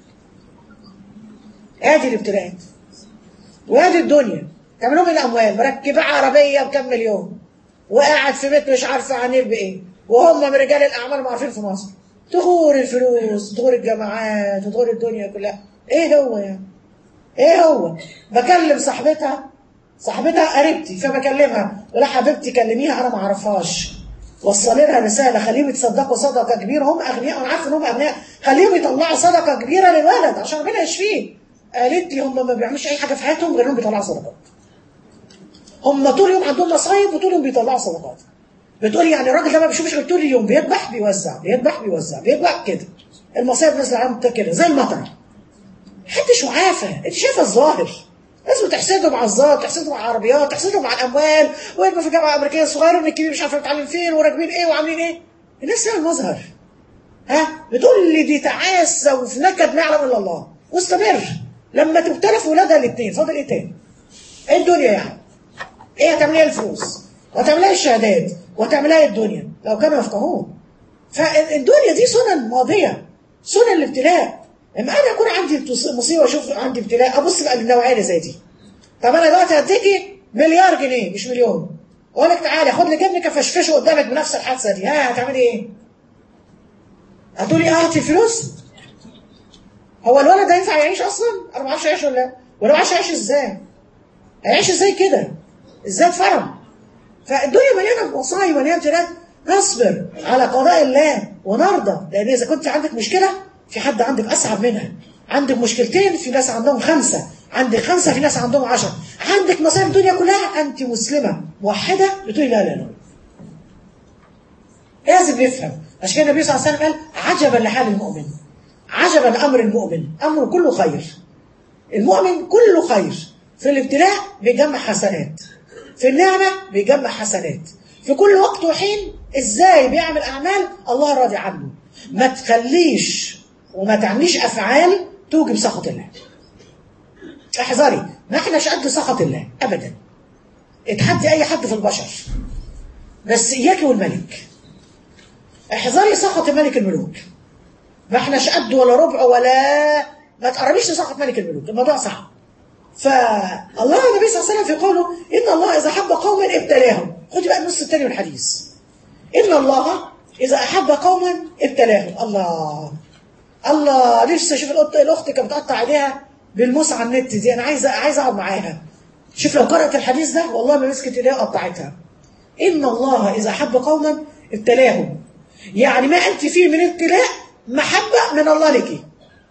ادي الابتلاءات وادي الدنيا تعملوا من الاموال مركبه عربيه بكام مليون وقاعد في بيت مش عارفه عنير بايه وهم من رجال الاعمال معروفين في مصر تغور الفلوس تغور الجامعات وتغور الدنيا كلها ايه هو يعني ايه هو بكلم صاحبتها صاحبتها قريبتي فبكلمها ولا حبيبتي كلميها انا ما اعرفهاش وصلي لها رساله خليهم يتصدقوا صدقه كبيره هم اغنياء انا عارفه ان هم اغنياء خليهم يطلعوا صدقه كبيره للولد عشان ربنا يشفيه قالت لي هم ما بيعملوش اي حاجه في حياتهم غير انهم بيطلعوا صدقات هم طول اليوم عندهم مصايب وطول اليوم بيطلعوا صدقات بتقولي يعني الراجل ده ما بيشوفش غير طول اليوم بيذبح بيوزع بيذبح بيوزع بيذبح كده المصايب نازله عنده كده زي المطر محدش وعافه انت شايفه الظاهر ناس بتحسدهم على الظاهر تحسدهم على العربيات تحسدهم على الاموال ويبقى في جامعه امريكيه صغيره ابن الكبير مش عارف يتعلم فين وراكبين ايه وعاملين ايه الناس هي المظهر ها بتقول لي دي تعاسه وفي نكد ما يعلم الا الله واستمر لما تبتلى في ولادها الاثنين فاضل ايه تاني؟ ايه الدنيا يعني؟ ايه هتعملها الفلوس؟ وهتعملها الشهادات وهتعملها الدنيا لو كانوا يفقهون فالدنيا دي سنن ماضيه سنن الابتلاء لما انا يكون عندي مصيبه اشوف عندي ابتلاء ابص بقى للنوعيه اللي زي دي طب انا دلوقتي هديكي مليار جنيه مش مليون واقول لك تعالي خد لك ابنك افشفشه قدامك بنفس الحادثه دي ها هتعملي ايه؟ هتقولي اه هاتي الفلوس؟ هو الولد ده ينفع يعيش اصلا؟ انا ما اعرفش يعيش ولا لا ولا ما اعرفش يعيش ازاي؟ هيعيش ازاي كده؟ ازاي اتفرم؟ فالدنيا مليانه مصايب مليانه ابتلاءات نصبر على قضاء الله ونرضى لان اذا كنت عندك مشكله في حد عندك اصعب منها عندك مشكلتين في ناس عندهم خمسه عندك خمسه في ناس عندهم عشرة عندك مصايب الدنيا كلها انت مسلمه موحده بتقولي لا لا لا لازم نفهم عشان كده النبي صلى الله عليه وسلم قال عجبا لحال المؤمن عجبا امر المؤمن امره كله خير المؤمن كله خير في الابتلاء بيجمع حسنات في النعمة بيجمع حسنات في كل وقت وحين ازاي بيعمل اعمال الله راضي عنه ما تخليش وما تعمليش افعال توجب سخط الله احذري ما احناش قد سخط الله ابدا اتحدي اي حد في البشر بس اياكي والملك احذري سخط ملك الملوك ما احناش قد ولا ربع ولا ما تقربيش لسخط ملك الملوك الموضوع صعب فالله النبي صلى الله عليه وسلم في قوله ان الله اذا حب قوما ابتلاهم خدي بقى النص الثاني من الحديث ان الله اذا احب قوما ابتلاهم الله الله نفسي اشوف القط الاخت كانت بتقطع عليها بالموس على النت دي انا عايزه عايزه اقعد معاها شوف لو قرات الحديث ده والله ما مسكت ايديها وقطعتها ان الله اذا احب قوما ابتلاهم يعني ما انت فيه من ابتلاء محبه من الله لك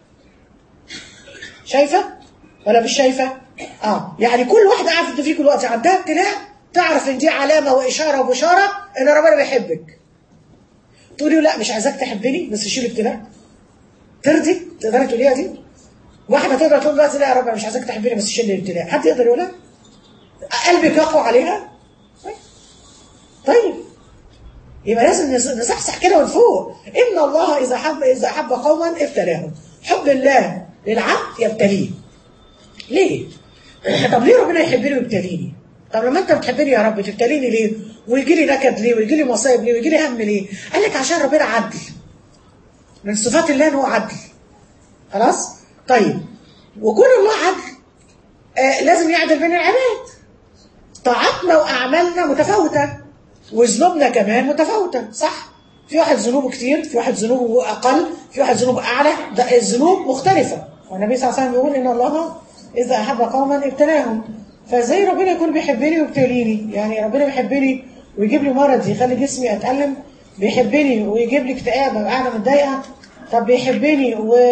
شايفه ولا مش شايفه اه يعني كل واحده قاعده فيكم دلوقتي عندها ابتلاء تعرف ان دي علامه واشاره وبشاره ان ربنا بيحبك تقولي لا مش عايزاك تحبني بس شيل ابتلاء ترضي تقدري تقوليها دي واحده تقدر تقول دلوقتي لا يا رب انا مش عايزاك تحبني بس شيل الابتلاء حد يقدر يقولها قلبك يقوى عليها طيب طيب يبقى لازم نصحصح كده ونفوق ان الله اذا حب اذا حب قوما ابتلاهم حب الله للعبد يبتليه ليه طب ليه ربنا يحبني ويبتليني طب لما انت بتحبني يا رب تبتليني ليه ويجي لي نكد ليه ويجي لي مصايب ليه ويجي لي هم ليه قال لك عشان ربنا عدل من صفات الله ان هو عدل خلاص طيب وكون الله عدل آه لازم يعدل بين العباد طاعتنا واعمالنا متفاوته وذنوبنا كمان متفاوته صح في واحد ذنوبه كتير في واحد ذنوبه اقل في واحد ذنوبه اعلى ده الذنوب مختلفه والنبي صلى الله عليه وسلم بيقول ان الله اذا احب قوما ابتلاهم فازاي ربنا يكون بيحبني ويبتليني يعني ربنا بيحبني ويجيب لي مرض يخلي جسمي اتالم بيحبني ويجيب لي اكتئاب ابقى قاعده متضايقه طب بيحبني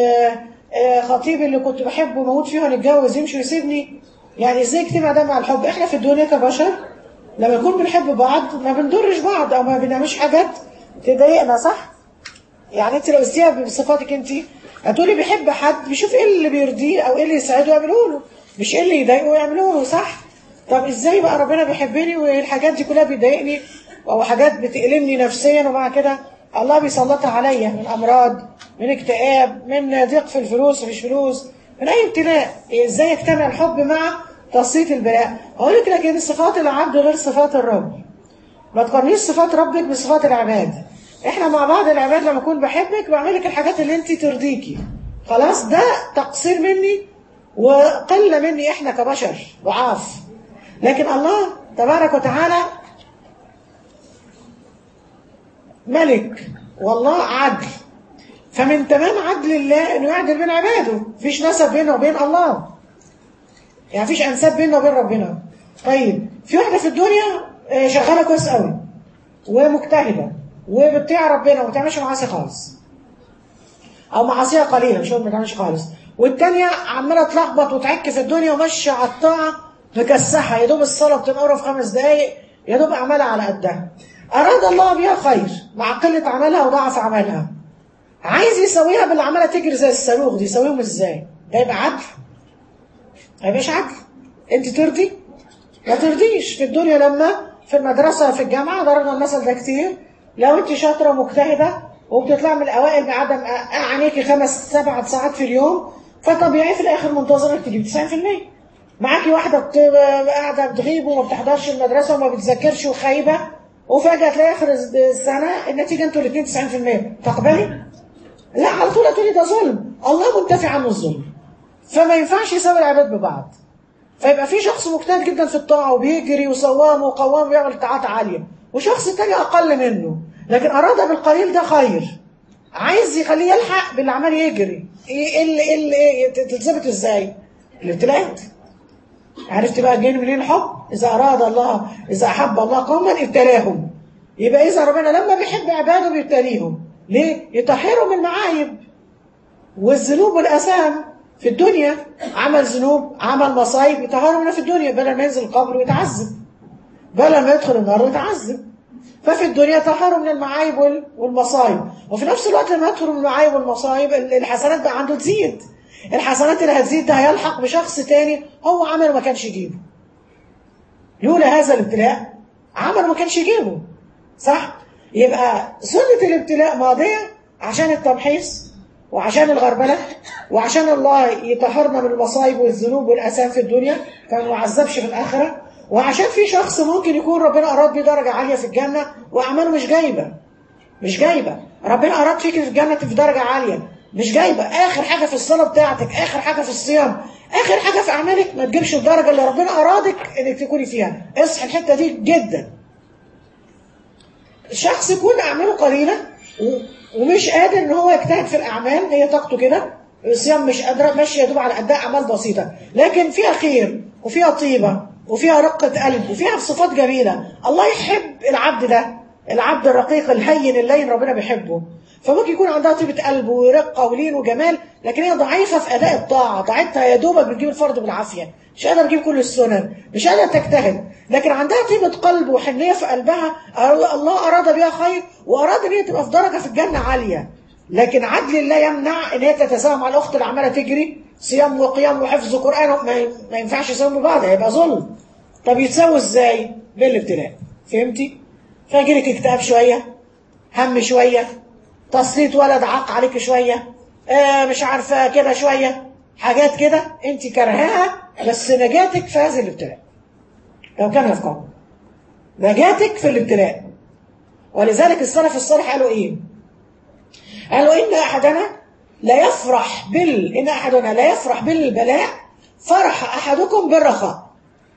وخطيبي اللي كنت بحبه موت فيه هنتجوز يمشي ويسيبني يعني ازاي اجتمع ده مع الحب احنا في الدنيا كبشر لما نكون بنحب بعض ما بنضرش بعض او ما بنعملش حاجات تضايقنا صح يعني انت لو قستيها بصفاتك انت هتقولي بيحب حد بيشوف ايه اللي بيرضيه او ايه اللي يساعده يعمله له مش ايه اللي يضايقه يعمله له صح طب ازاي بقى ربنا بيحبني والحاجات دي كلها بيضايقني او حاجات بتألمني نفسيا ومع كده الله بيسلطها عليا من امراض من اكتئاب من ضيق في الفلوس مفيش فلوس من اي ابتلاء ازاي يجتمع الحب مع تسليط البلاء اقول لك لكن صفات العبد غير صفات الرب ما تقارنيش صفات ربك بصفات العباد احنا مع بعض العباد لما اكون بحبك بعمل لك الحاجات اللي انت ترضيكي خلاص ده تقصير مني وقلة مني احنا كبشر ضعاف لكن الله تبارك وتعالى ملك والله عدل فمن تمام عدل الله انه يعدل بين عباده مفيش نسب بينه وبين الله يعني مفيش انساب بينه وبين ربنا طيب في واحده في الدنيا شغاله كويس قوي ومجتهده وبتطيع ربنا وما بتعملش معاصي خالص او معاصيها قليله مش ما بتعملش خالص والتانية عماله تلخبط وتعك في الدنيا وماشيه على الطاعه مكسحه يا دوب الصلاه بتنقرا في خمس دقائق يا دوب اعمالها على قدها اراد الله بها خير مع قله عملها وضعف عملها عايز يسويها باللي عماله تجري زي الصاروخ دي يسويهم ازاي؟ ده يبقى عدل ما يبقاش عدل انت ترضي ما ترضيش في الدنيا لما في المدرسه في الجامعه ضربنا المثل ده كتير لو انت شاطره ومجتهده وبتطلع من الاوائل بعدم عينيكي خمس سبع ساعات في اليوم فطبيعي في الاخر منتظرك تجيب 90% معاكي واحده بت... قاعده بتغيب وما بتحضرش المدرسه وما بتذاكرش وخايبه وفجاه تلاقي اخر السنه النتيجه انتوا الاثنين 90% تقبلي؟ لا على طول تقولي ده ظلم الله منتفي عنه الظلم فما ينفعش يساوي العباد ببعض فيبقى في شخص مجتهد جدا في الطاعه وبيجري وصوام وقوام ويعمل طاعات عاليه وشخص تاني اقل منه لكن اراد بالقليل ده خير عايز يخليه يلحق باللي عمال يجري ايه اللي ايه اللي تتظبط ازاي الابتلاءات عرفت بقى جاي منين الحب اذا اراد الله اذا احب الله قوما ابتلاهم يبقى اذا ربنا لما بيحب عباده بيبتليهم ليه يطهرهم من المعايب والذنوب والاثام في الدنيا عمل ذنوب عمل مصايب يطهروا منها في الدنيا بدل ما ينزل القبر ويتعذب بدل ما يدخل النار ويتعذب ففي الدنيا طهروا من المعايب والمصايب وفي نفس الوقت لما يدخلوا من المعايب والمصايب الحسنات بقى عنده تزيد الحسنات اللي هتزيد ده هيلحق بشخص تاني هو عمله ما كانش يجيبه لولا هذا الابتلاء عمله ما كانش يجيبه صح يبقى سنة الابتلاء ماضية عشان التمحيص وعشان الغربلة وعشان الله يطهرنا من المصايب والذنوب والآثام في الدنيا فما نعذبش في الآخرة وعشان في شخص ممكن يكون ربنا أراد بيه درجة عالية في الجنة وأعماله مش جايبة مش جايبة ربنا أراد فيك في الجنة في درجة عالية مش جايبة آخر حاجة في الصلاة بتاعتك آخر حاجة في الصيام آخر حاجة في أعمالك ما تجيبش الدرجة اللي ربنا أرادك إنك تكوني فيها اصحي الحتة دي جدا شخص يكون أعماله قليلة و- ومش قادر إن هو يجتهد في الأعمال هي طاقته كده الصيام مش قادرة ماشية يا دوب على قدها أعمال بسيطة لكن فيها خير وفيها طيبة وفيها رقة قلب وفيها صفات جميلة الله يحب العبد ده العبد الرقيق الهين اللين ربنا بيحبه فممكن يكون عندها طيبة قلب ورقة ولين وجمال لكن هي ضعيفة في أداء الطاعة ضعيفتها يا دوبك بتجيب الفرض بالعافية مش قادرة تجيب كل السنن مش قادرة تجتهد لكن عندها طيبة قلب وحنية في قلبها الله أراد بها خير وأراد إن هي تبقى في درجة في الجنة عالية لكن عدل الله يمنع إن هي تتساوى مع الأخت اللي عمالة تجري صيام وقيام وحفظ قرآن ما, ما ينفعش يساووا ببعض هيبقى ظلم طب يتساووا إزاي؟ بالابتلاء فهمتي؟ فيجيلك اكتئاب شوية هم شوية تسليط ولد عق عليك شوية آه مش عارفة كده شوية حاجات كده انت كرهاها بس نجاتك في هذا الابتلاء لو كان يفقه نجاتك في الابتلاء ولذلك السلف الصالح قالوا ايه قالوا ان احدنا لا يفرح بال ان احدنا لا يفرح بالبلاء فرح احدكم بالرخاء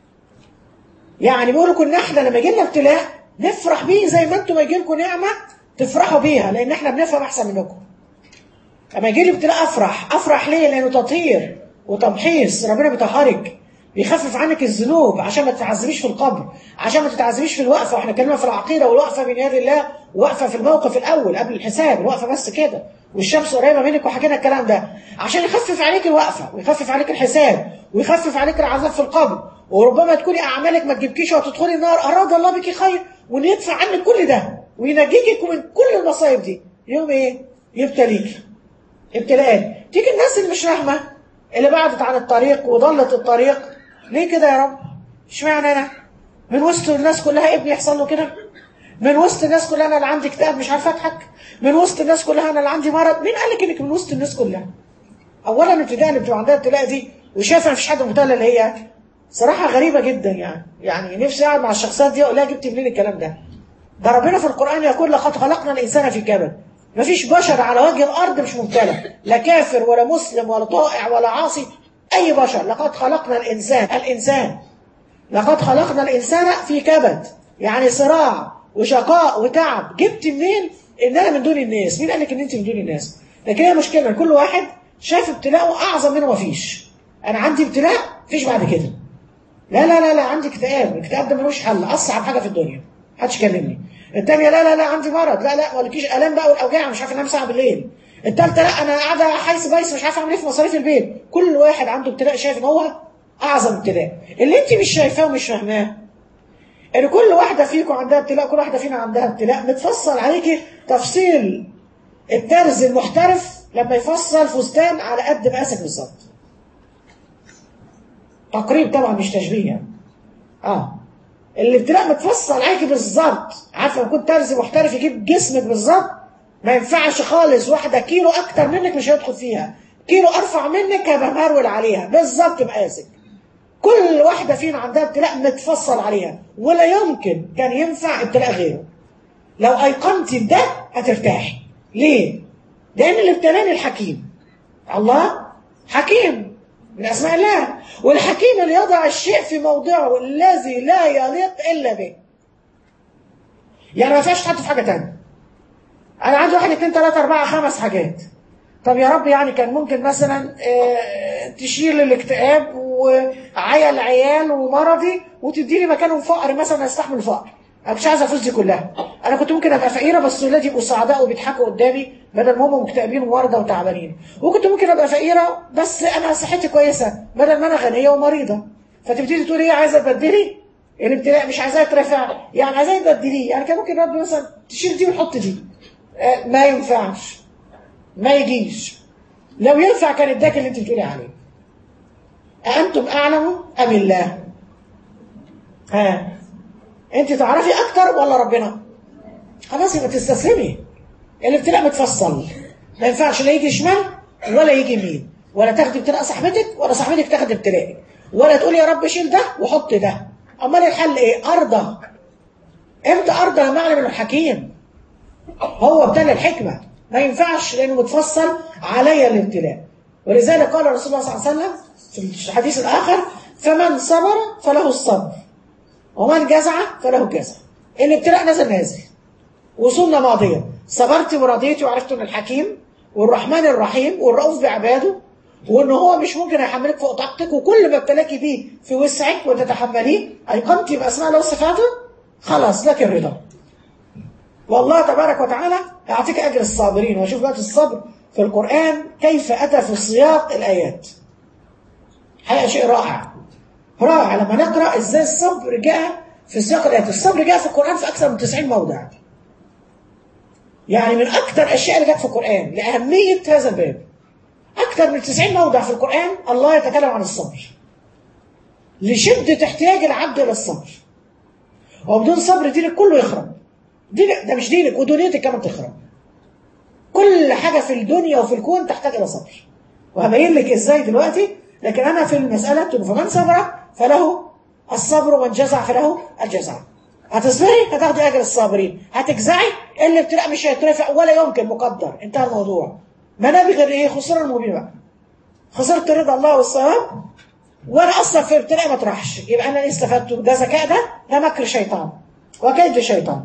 يعني بيقولوا كنا احنا لما يجي لنا ابتلاء نفرح بيه زي ما انتم يجي لكم نعمه تفرحوا بيها لان احنا بنفهم احسن منكم لما يجي لي ابتلاء افرح افرح ليه لانه تطهير وتمحيص ربنا بيطهرك بيخفف عنك الذنوب عشان ما تتعذبيش في القبر عشان ما تتعذبيش في الوقفه واحنا اتكلمنا في العقيده والوقفه بين يد الله وقفه في الموقف الاول قبل الحساب الوقفه بس كده والشمس قريبه منك وحكينا الكلام ده عشان يخفف عليك الوقفه ويخفف عليك الحساب ويخفف عليك العذاب في القبر وربما تكوني اعمالك ما تجيبكيش وتدخلي النار اراد الله بك خير وان يدفع عنك كل ده وينجيك من كل المصايب دي يوم ايه يبتليك ابتلاءات تيجي الناس اللي مش فاهمه اللي بعدت عن الطريق وضلت الطريق ليه كده يا رب اشمعنى انا من وسط الناس كلها ابني يحصل له كده من وسط الناس كلها انا اللي عندي اكتئاب مش عارفه اضحك من وسط الناس كلها انا اللي عندي مرض مين قال لك انك من وسط الناس كلها اولا الابتداء اللي بتبقى عندها ابتلاء دي وشايفه مفيش حد مبتلى اللي هي صراحه غريبه جدا يعني يعني نفسي اقعد مع الشخصيات دي اقول لها جبت منين الكلام ده ده ربنا في القران يقول لقد خلقنا الانسان في كبد مفيش بشر على وجه الارض مش مبتلى لا كافر ولا مسلم ولا طائع ولا عاصي اي بشر لقد خلقنا الانسان الانسان لقد خلقنا الانسان في كبد يعني صراع وشقاء وتعب جبت منين ان انا من دون الناس مين قال لك ان انت من دون الناس لكن هي مشكله كل واحد شايف ابتلاءه اعظم منه مفيش انا عندي ابتلاء مفيش بعد كده لا لا لا لا عندي اكتئاب الاكتئاب ده ملوش حل اصعب حاجه في الدنيا محدش يكلمني الثانيه لا لا لا عندي مرض لا لا مالكيش الام بقى والاوجاع مش عارف انام ساعه بالليل الثالثه لا انا قاعده حيث بايس مش عارفه اعمل ايه في مصاريف البيت كل واحد عنده ابتلاء شايف ان هو اعظم ابتلاء اللي انت مش شايفاه ومش فاهماه ان كل واحده فيكم عندها ابتلاء كل واحده فينا عندها ابتلاء متفصل عليكي تفصيل الترز المحترف لما يفصل فستان على قد مقاسك بالظبط تقريب طبعا مش تشبيه يعني اه الابتلاء متفصل عليكي بالظبط عارفه لو كنت ترز محترف يجيب جسمك بالظبط ما ينفعش خالص واحده كيلو اكتر منك مش هيدخل فيها كيلو ارفع منك هبقى مهرول عليها بالظبط مقاسك كل واحده فينا عندها ابتلاء متفصل عليها ولا يمكن كان ينفع ابتلاء غيره لو ايقنتي بده هترتاحي ليه لان الابتلاء الحكيم الله حكيم من اسماء الله والحكيم اللي يضع الشيء في موضعه الذي لا يليق الا به يعني ما ينفعش تحط في حاجه ثانيه انا عندي واحد اثنين ثلاثه اربعه خمس حاجات طب يا رب يعني كان ممكن مثلا تشيل الاكتئاب وعيا العيال ومرضي وتديني مكانهم فقر مثلا استحمل الفقر انا مش عايزه الفلوس دي كلها انا كنت ممكن ابقى فقيره بس ولادي يبقوا سعداء وبيضحكوا قدامي بدل ما هم مكتئبين ومرضى وتعبانين وكنت ممكن ابقى فقيره بس انا صحتي كويسه بدل ما انا غنيه ومريضه فتبتدي تقولي ايه عايزه تبدلي الابتلاء مش عايزاه يترفع يعني عايزاه تبدليه يعني كان ممكن رب مثلا تشيل دي وتحط دي آه ما ينفعش ما يجيش لو ينفع كان اداك اللي انت بتقولي عليه أأنتم أعلم أم الله ها انت تعرفي اكتر ولا ربنا خلاص يبقى تستسلمي الابتلاء متفصل ما ينفعش لا يجي شمال ولا يجي يمين ولا تاخدي ابتلاء صاحبتك ولا صاحبتك تاخد ابتلائك ولا تقول يا رب شيل ده وحط ده امال الحل ايه ارضى امتى ارضى لما اعلم انه حكيم هو ابتلى الحكمه ما ينفعش لانه متفصل علي الابتلاء ولذلك قال الرسول الله صلى الله عليه وسلم في الحديث الاخر فمن صبر فله الصبر ومن جزع فله الجزع الابتلاء نزل نازل وصولنا ماضية صبرت ورضيتي وعرفت ان الحكيم والرحمن الرحيم والرؤوف بعباده وان هو مش ممكن يحملك فوق طاقتك وكل ما ابتلاكي بيه في وسعك وتتحمليه ايقنتي باسماء الله وصفاته خلاص لك الرضا والله تبارك وتعالى يعطيك اجر الصابرين وشوف بقى الصبر في القران كيف اتى في سياق الايات حقيقه شيء رائع رائع لما نقرا ازاي الصبر جاء في سياق الايات الصبر جاء في القران في اكثر من 90 موضع يعني من اكثر الاشياء اللي جت في القران لاهميه هذا الباب اكثر من 90 موضع في القران الله يتكلم عن الصبر لشده احتياج العبد الى الصبر وبدون صبر دينك كله يخرب دينك ده مش دينك ودنيتك كمان تخرب كل حاجه في الدنيا وفي الكون تحتاج الى صبر وهبين لك ازاي دلوقتي لكن انا في المساله فمن صبر فله الصبر ومن جزع فله الجزع هتصبري هتاخدي اجر الصابرين هتجزعي الابتلاء مش هيترفع ولا يمكن مقدر انتهى الموضوع ما نبي غير ايه خسران المبين بقى خسرت رضا الله والصواب وانا اصلا في ابتلاء ما طرحش يبقى انا ايه استفدت ده ذكاء ده ده مكر شيطان وكيد شيطان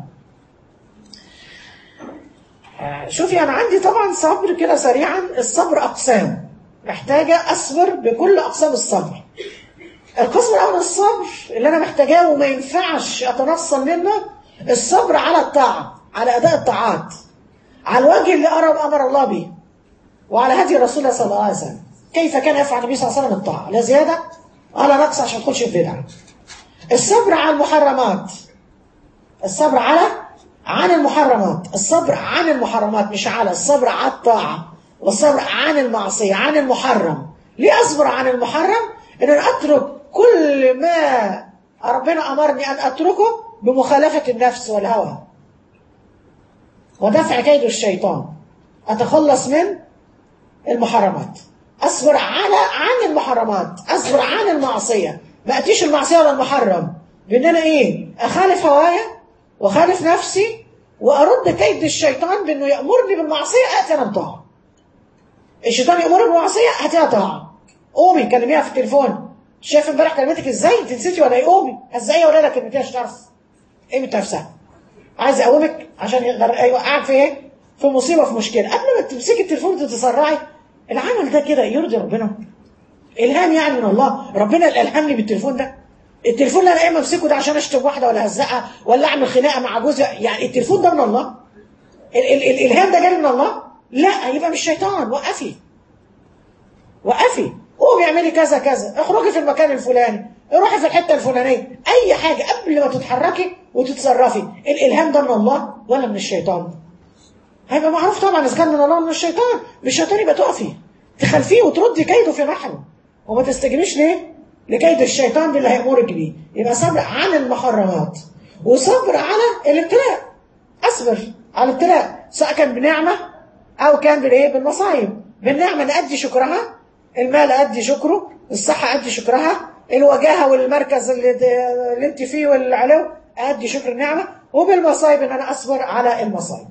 شوفي انا عندي طبعا صبر كده سريعا الصبر اقسام محتاجه اصبر بكل اقسام الصبر القسم الاول الصبر اللي انا محتاجاه وما ينفعش اتنصل منه الصبر على الطاعه على اداء الطاعات على الوجه اللي امر امر الله به وعلى هدي الرسول صلى الله عليه وسلم كيف كان يفعل النبي صلى الله عليه وسلم الطاعه لا زياده ولا نقص عشان تدخلش في بدعه الصبر على المحرمات الصبر على عن المحرمات الصبر عن المحرمات مش على الصبر على الطاعه والصبر عن المعصيه عن المحرم ليه اصبر عن المحرم ان انا اترك كل ما ربنا امرني ان اتركه بمخالفه النفس والهوى ودفع كيد الشيطان اتخلص من المحرمات اصبر على عن المحرمات اصبر عن المعصيه ما اتيش المعصيه ولا المحرم بان انا ايه اخالف هوايا واخالف نفسي وارد كيد الشيطان بانه يامرني بالمعصيه اتي انا بطاعه الشيطان يامرني بالمعصيه هاتيها طاعه قومي كلميها في التليفون شايف امبارح كلمتك ازاي انت نسيتي ولا ايه قومي ازاي اقول لها كلمتين عشان تعرف قيمه نفسها عايز اقومك عشان يقدر ايوه قاعد في ايه في مصيبه في مشكله قبل ما تمسكي التليفون وتتسرعي العمل ده كده يرضي ربنا الهام يعني من الله ربنا اللي الهمني بالتليفون ده التليفون اللي انا قايم امسكه ده عشان اشتم واحده ولا اهزقها ولا اعمل خناقه مع جوزي يعني التليفون ده من الله ال ال الالهام ده جاي من الله لا يبقى مش شيطان وقفي وقفي قومي اعملي كذا كذا اخرجي في المكان الفلاني روحي في الحته الفلانيه اي حاجه قبل ما تتحركي وتتصرفي الالهام ده من الله ولا من الشيطان هيبقى معروف طبعا اذا كان من الله ولا من الشيطان مش الشيطان يبقى تقفي تخلفيه وتردي كيده في محله وما تستجيبيش ليه لكيد الشيطان باللي هيامرك بيه يبقى صبر عن المحرمات وصبر على الابتلاء اصبر على الابتلاء سواء كان بنعمه او كان بالايه بالمصايب بالنعمه نأدي شكرها المال أدي شكره الصحة أدي شكرها الوجاهة والمركز اللي, اللي انت فيه والعلو أدي شكر النعمة وبالمصايب ان انا اصبر على المصايب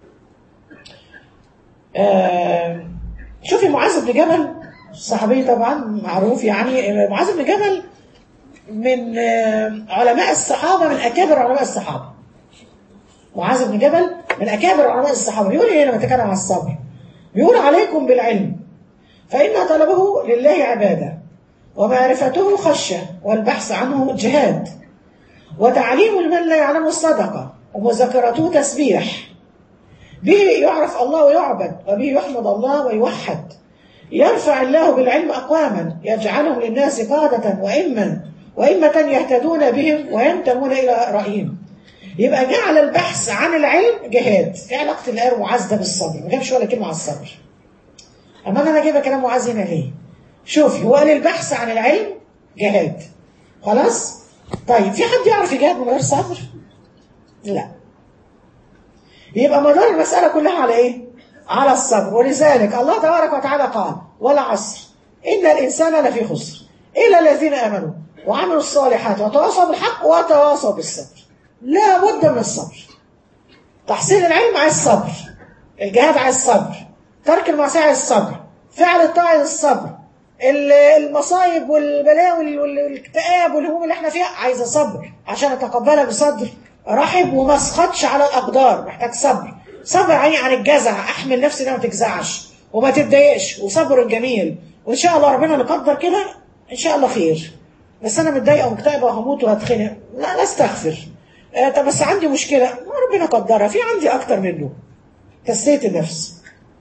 آه شوفي معاذ بن جبل صحابي طبعا معروف يعني معاذ بن جبل من آه علماء الصحابة من أكابر علماء الصحابة معاذ بن جبل من أكابر علماء الصحابة بيقول إيه لما تكلم عن الصبر بيقول عليكم بالعلم فإن طلبه لله عبادة ومعرفته خشية والبحث عنه جهاد وتعليم من لا يعلم الصدقة ومذاكرته تسبيح به يعرف الله ويعبد وبه يحمد الله ويوحد يرفع الله بالعلم أقواما يجعلهم للناس قادة وإما وإمة يهتدون بهم وينتمون إلى رأيهم يبقى جعل البحث عن العلم جهاد ايه علاقة الآية معاذ ده بالصبر ما جابش ولا كلمة على الصبر أما أنا جايبة كلام معاذ هنا ليه شوفي هو قال البحث عن العلم جهاد خلاص طيب في حد يعرف يجاهد من غير صبر لا يبقى مدار المسألة كلها على ايه على الصبر ولذلك الله تبارك وتعالى قال ولا عصر إن الإنسان لفي خسر إلا الذين آمنوا وعملوا الصالحات وتواصوا بالحق وتواصوا بالصبر لا بد من الصبر تحصيل العلم عايز الصبر الجهاد عايز الصبر ترك المعصية عايز الصبر فعل الطاعة عايز الصبر ال- المصايب والبلاوي والاكتئاب والهموم اللي احنا فيها عايزه صبر عشان اتقبلها بصدر رحب وما اسخطش على الاقدار محتاج صبر صبر يعني عن الجزع احمل نفسي انها ما تجزعش وما تتضايقش وصبر جميل وان شاء الله ربنا اللي قدر كده ان شاء الله خير بس انا متضايقه ومكتئبه وهموت وهتخنق لا لا استغفر آه طب بس عندي مشكله ما ربنا قدرها في عندي اكتر منه تسليه النفس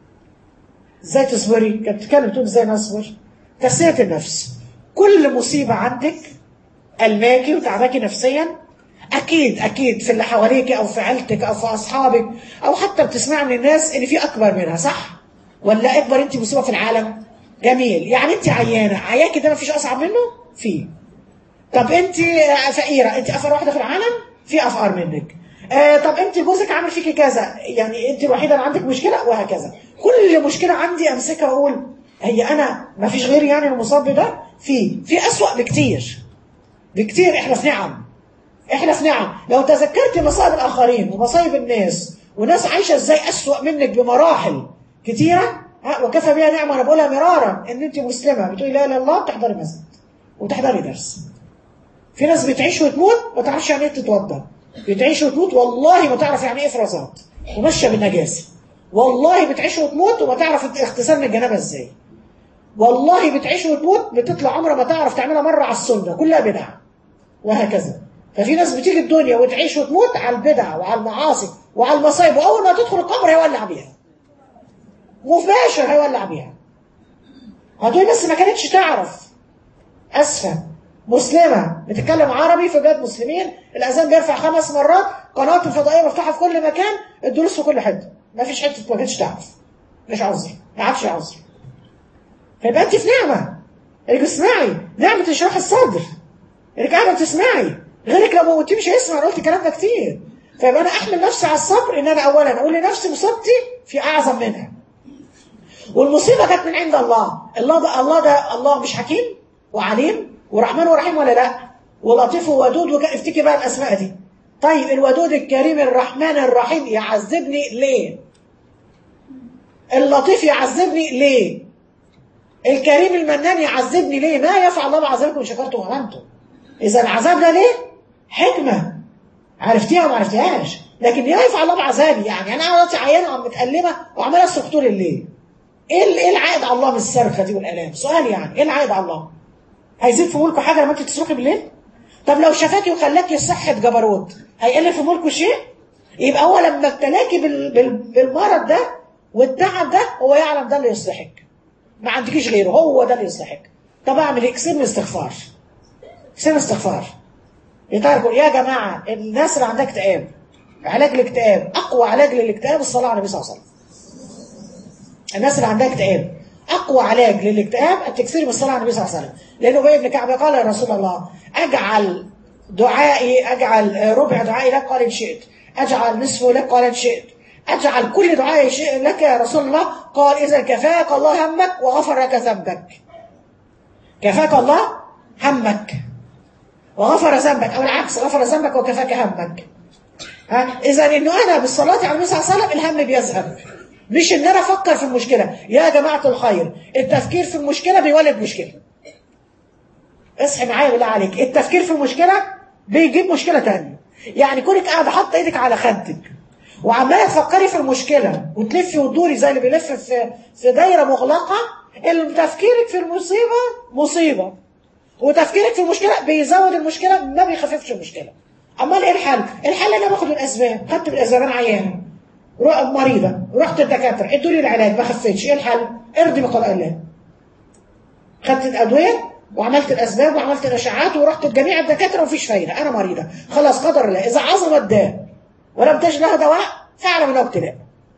ازاي تصبري كانت بتتكلم تقول ازاي نصبر تسليه النفس كل مصيبه عندك الماكي وتعباكي نفسيا اكيد اكيد في اللي حواليك او في عيلتك او في اصحابك او حتى بتسمع من الناس ان في اكبر منها صح ولا اكبر انت مصيبه في العالم جميل يعني انت عيانه عياكي ده مفيش اصعب منه في طب انت فقيره انت افقر واحده في العالم في افقر منك آه طب انت جوزك عامل فيكي كذا يعني انت الوحيده اللي عندك مشكله وهكذا كل مشكله عندي امسكها واقول هي انا ما فيش غيري يعني المصاب ده في في اسوأ بكتير بكتير احنا في نعم احنا في نعم لو تذكرت مصائب الاخرين ومصايب الناس وناس عايشه ازاي اسوأ منك بمراحل كتيره ها وكفى بها نعمه انا بقولها مرارا ان انت مسلمه بتقولي لا اله الا الله بتحضري مسجد وتحضري درس في ناس بتعيش وتموت ما تعرفش يعني ايه تتوضا بتعيش وتموت والله ما تعرف يعني ايه افرازات وماشيه بالنجاسه والله بتعيش وتموت وما تعرف اغتسال من الجنابه ازاي والله بتعيش وتموت بتطلع عمرها ما تعرف تعملها مره على السنه كلها بدع وهكذا ففي ناس بتيجي الدنيا وتعيش وتموت على البدع وعلى المعاصي وعلى المصايب واول ما تدخل القبر هيولع بيها مباشر هيولع بيها هتقولي بس ما كانتش تعرف اسفه مسلمه بتتكلم عربي في بلاد مسلمين الاذان بيرفع خمس مرات قنوات الفضائيه مفتوحه في كل مكان الدروس في كل حته ما فيش حته ما كانتش تعرف مش عذر ما عادش عذر فيبقى انت في نعمه انك تسمعي نعمه انشراح الصدر انك قاعده بتسمعي غيرك لو موتيه مش هيسمع انا قلت الكلام ده كتير فيبقى انا احمل نفسي على الصبر ان انا اولا اقول لنفسي مصيبتي في اعظم منها والمصيبه جت من عند الله الله ده الله ده الله مش حكيم وعليم ورحمن ورحيم ولا لا ولطيف وودود وك... افتكي بقى الاسماء دي طيب الودود الكريم الرحمن الرحيم يعذبني ليه اللطيف يعذبني ليه الكريم المنان يعذبني ليه ما يفعل الله بعذابكم ان شكرتم وامنتم اذا العذاب ده ليه حكمه عرفتيها وما عرفتيهاش لكن ليه يفعل الله بعذابي يعني انا دلوقتي عيانه وعم متألمه وعماله اصرخ طول الليل ايه ال- ايه العائد على الله من الصرخه دي والالام سؤال يعني ايه العائد على الله هيزيد في ملكه حاجه لما انت تصرخي بالليل طب لو شفاكي وخلاكي صحه جبروت هيقل في ملكه شيء يبقى هو لما ابتلاكي بال... بال... بالمرض ده والتعب ده هو يعلم ده اللي يصلحك ما عندكيش غيره هو ده اللي يصلحك طب اعمل ايه اكسب من استغفار اكسب من استغفار يتعرفوا يا جماعه الناس اللي عندها اكتئاب علاج الاكتئاب اقوى علاج للاكتئاب الصلاه على النبي صلى الله عليه وسلم الناس اللي عندها اكتئاب اقوى علاج للاكتئاب التكثير من الصلاه على النبي صلى الله عليه وسلم لانه ابي بن كعب قال يا رسول الله اجعل دعائي اجعل ربع دعائي لك قال ان شئت اجعل نصفه لك قال ان شئت اجعل كل دعائي شيء لك يا رسول الله قال اذا كفاك الله همك وغفر لك ذنبك كفاك الله همك وغفر ذنبك او العكس غفر ذنبك وكفاك همك ها اذا انه انا بالصلاه على النبي صلى الله عليه وسلم الهم بيذهب مش ان انا افكر في المشكله يا جماعه الخير التفكير في المشكله بيولد مشكله اصحي معايا بالله عليك التفكير في المشكله بيجيب مشكله تانية يعني كونك قاعده حاطه ايدك على خدك وعماله تفكري في المشكله وتلفي وتدوري زي اللي بيلف في في دايره مغلقه تفكيرك في المصيبه مصيبه وتفكيرك في المشكله بيزود المشكله ما بيخففش المشكله امال ايه الحل الحل انا باخد الاسباب خدت بالاسباب انا عيانه روح مريضه رحت الدكاتره ادوا لي العلاج ما خفتش ايه الحل ارضي بقضاء الله خدت الادويه وعملت الاسباب وعملت الاشعاعات ورحت لجميع الدكاتره ومفيش فايده انا مريضه خلاص قدر الله اذا عظم الداء ولم تجد لها دواء فاعلم انه ابتلاء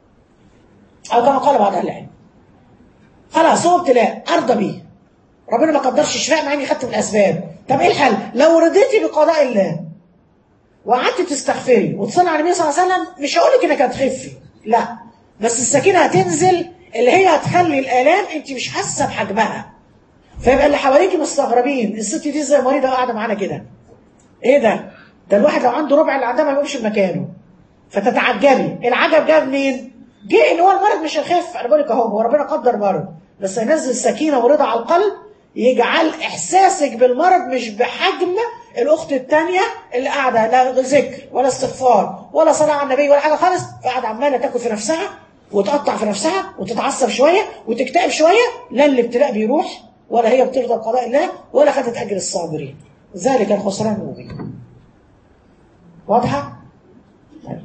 او كما قال بعض اهل العلم خلاص هو ابتلاء ارضى بيه ربنا ما قدرش شفاء مع اني خدت الاسباب طب ايه الحل لو رضيتي بقضاء الله وقعدت تستغفري وتصلي على النبي صلى الله عليه وسلم مش هقول لك انك هتخفي لا بس السكينه هتنزل اللي هي هتخلي الالام انت مش حاسه بحجمها فيبقى اللي حواليك مستغربين الست دي زي مريضه قاعده معانا كده ايه ده ده الواحد لو عنده ربع اللي عندها ما يقومش بمكانه فتتعجبي العجب جه منين جه ان هو المرض مش هيخف انا بقول لك اهو هو ربنا قدر مرض بس هينزل سكينه ورضا على القلب يجعل احساسك بالمرض مش بحجم الاخت الثانيه اللي قاعده لا ذكر ولا استغفار ولا صلاه على النبي ولا حاجه خالص قاعده عماله تاكل في نفسها وتقطع في نفسها وتتعصب شويه وتكتئب شويه لا الابتلاء بيروح ولا هي بترضى بقضاء الله ولا خدت اجر الصابرين ذلك الخسران المبين واضحه؟ طيب.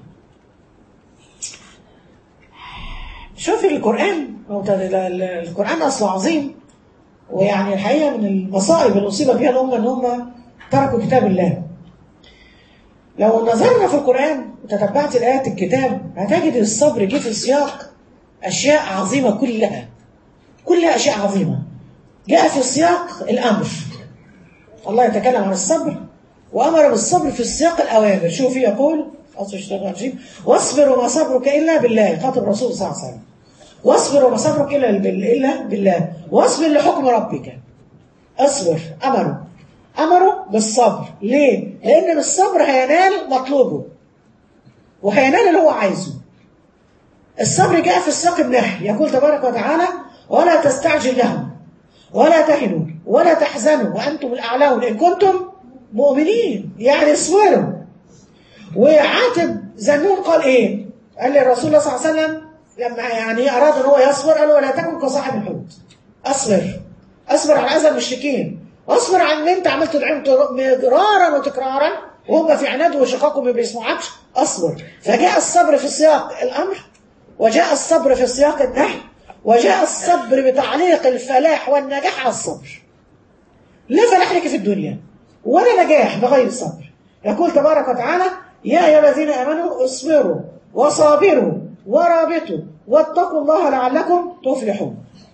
شوفي القرآن هو ده- ال- ال- القرآن أصله عظيم ويعني الحقيقة من المصائب اللي أصيب بها الأمة إن هم تركوا كتاب الله لو نظرنا في القرآن وتتبعت الآيات الكتاب هتجد الصبر جه في سياق أشياء عظيمة كلها كلها أشياء عظيمة جاء في سياق الأمر الله يتكلم عن الصبر وأمر بالصبر في سياق الأوامر شوفي يقول أصل الشيطان الرجيم واصبر وما صبرك إلا بالله خاطب الرسول صلى الله عليه وسلم واصبر وما صبرك إلا بال- إلا بالله واصبر لحكم ربك اصبر أمره أمره بالصبر ليه؟ لأن بالصبر هينال مطلوبه وهينال اللي هو عايزه الصبر جاء في سياق النهي يقول تبارك وتعالى ولا تستعجل لهم ولا تهنوا ولا تحزنوا وأنتم الأعلون إن كنتم مؤمنين يعني اصبروا وعاتب زنون قال إيه قال للرسول الله صلى الله عليه وسلم لما يعني أراد أن هو يصبر قال له ولا تكن كصاحب الحوت أصبر أصبر على أذى المشركين واصبر على ان انت عملت تدعيهم مرارا وتكرارا وهم في عناد وشقاق وما بيسمعكش اصبر فجاء الصبر في سياق الامر وجاء الصبر في سياق النهي وجاء الصبر بتعليق الفلاح والنجاح على الصبر لا فلاح لك في الدنيا ولا نجاح بغير صبر يقول تبارك وتعالى يا أيها الذين آمنوا اصبروا وصابروا ورابطوا واتقوا الله لعلكم تفلحون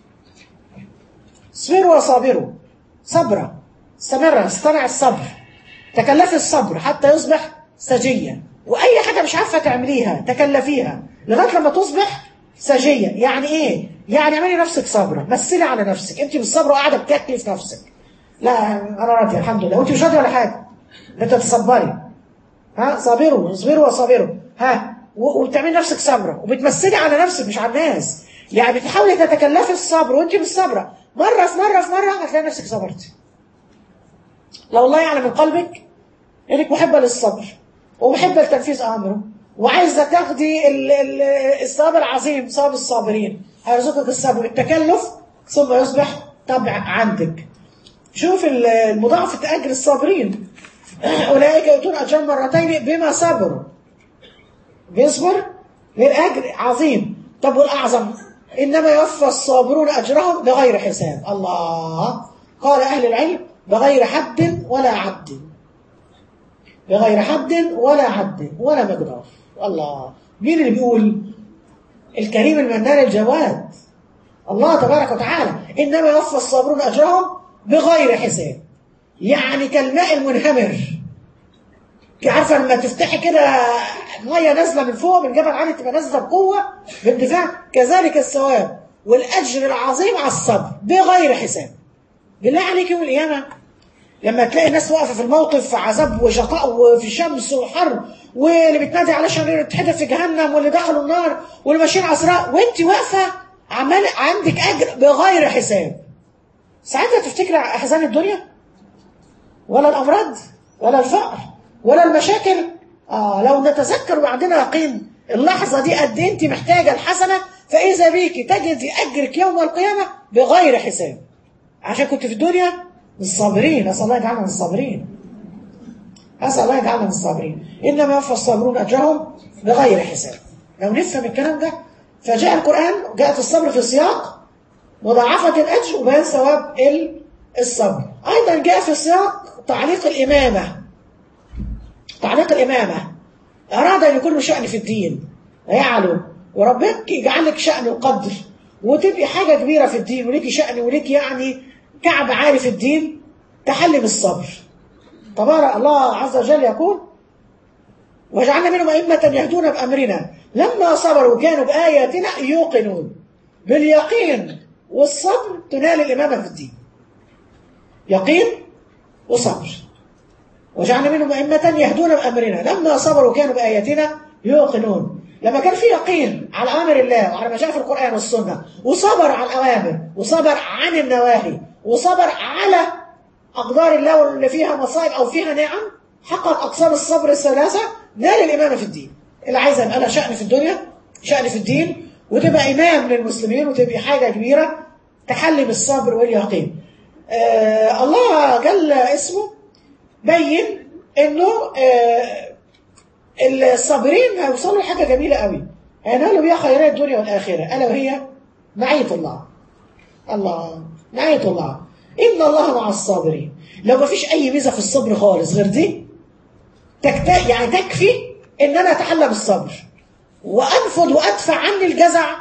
اصبروا وصابروا صبرا استمر اصطنع الصبر تكلفي الصبر حتى يصبح سجية وأي حاجة مش عارفة تعمليها تكلفيها لغاية لما تصبح سجية يعني إيه؟ يعني اعملي نفسك صبرة مثلي على نفسك أنت بالصبر وقاعدة بتاكلي في نفسك لا أنا راضية الحمد لله وأنت مش راضية ولا حاجة ده تتصبري ها صابروا اصبروا وصابروا ها و- وبتعملي نفسك صبرة وبتمثلي على نفسك مش على الناس يعني بتحاولي تتكلفي الصبر وانت بالصبرة مرة في مرة في مرة هتلاقي نفسك صبرتي لو الله يعلم من قلبك انك محبة للصبر ومحبة لتنفيذ امره وعايزة تاخدي ال- ال- الصبر العظيم صبر الصابرين هيرزقك الصبر التكلف ثم يصبح طبع عندك شوف ال- المضاعفة أجر الصابرين أولئك يؤتون أجرهم مرتين بما صبروا بيصبر للأجر عظيم طب والأعظم إنما يوفى الصابرون أجرهم بغير حساب الله قال أهل العلم بغير حد ولا عد بغير حد ولا عد ولا مقدار الله مين اللي بيقول الكريم المنان الجواد الله تبارك وتعالى إنما يوفى الصابرون أجرهم بغير حساب يعني كالماء المنهمر عارفه لما تفتحي كده ميه نازله من فوق من جبل عالي تبقى نازله بقوه باندفاع كذلك الثواب والاجر العظيم على الصبر بغير حساب بالله عليك يوم القيامه لما تلاقي ناس واقفه في الموقف في عذاب وشقاء وفي شمس وحر واللي بتنادي علشان يتحدث في جهنم واللي دخلوا النار واللي ماشيين عصراء وانت واقفه عمال عندك اجر بغير حساب ساعتها تفتكر احزان الدنيا ولا الامراض ولا الفقر ولا المشاكل آه لو نتذكر وعندنا يقين اللحظة دي قد إيه انت محتاجة الحسنة فإذا بيكي تجدي أجرك يوم القيامة بغير حساب عشان كنت في الدنيا من الصابرين أسأل الله يجعلنا من الصابرين أسأل الله يجعلنا من الصابرين إنما يوفى الصابرون أجرهم بغير حساب لو نفهم الكلام ده فجاء القرآن جاءت الصبر في سياق مضاعفة الأجر وبيان ثواب ال- الصبر أيضا جاء في سياق تعليق الإمامة تعليق الإمامة أراد أن يكون له شأن في الدين ويعلو وربك يجعل لك شأن وقدر وتبقي حاجة كبيرة في الدين وليكي شأن وليكي يعني كعب عالي في الدين تحلي بالصبر تبارك الله عز وجل يقول وجعلنا منهم أئمة يهدون بأمرنا لما صبروا كانوا بآياتنا يوقنون باليقين والصبر تنال الإمامة في الدين يقين وصبر وجعلنا منهم أئمة يهدون بأمرنا لما صبروا كانوا بآياتنا يوقنون لما كان في يقين على أوامر الله وعلى ما جاء في القرآن والسنة وصبر على الأوامر وصبر عن النواهي وصبر على أقدار الله واللي فيها مصائب أو فيها نعم حقق أقسام الصبر الثلاثة نال الإمامة في الدين اللي عايزة يبقى لها شأن في الدنيا شأن في الدين وتبقى إمام للمسلمين وتبقى حاجة كبيرة تحلي بالصبر واليقين آه الله جل اسمه بين انه آه الصابرين هيوصلوا لحاجه جميله قوي هينالوا بيها خيرات الدنيا والاخره الا وهي معيه الله الله معيه الله ان الله مع الصابرين لو ما فيش اي ميزه في الصبر خالص غير دي تكت... يعني تكفي ان انا اتحلى بالصبر وانفض وادفع عني الجزع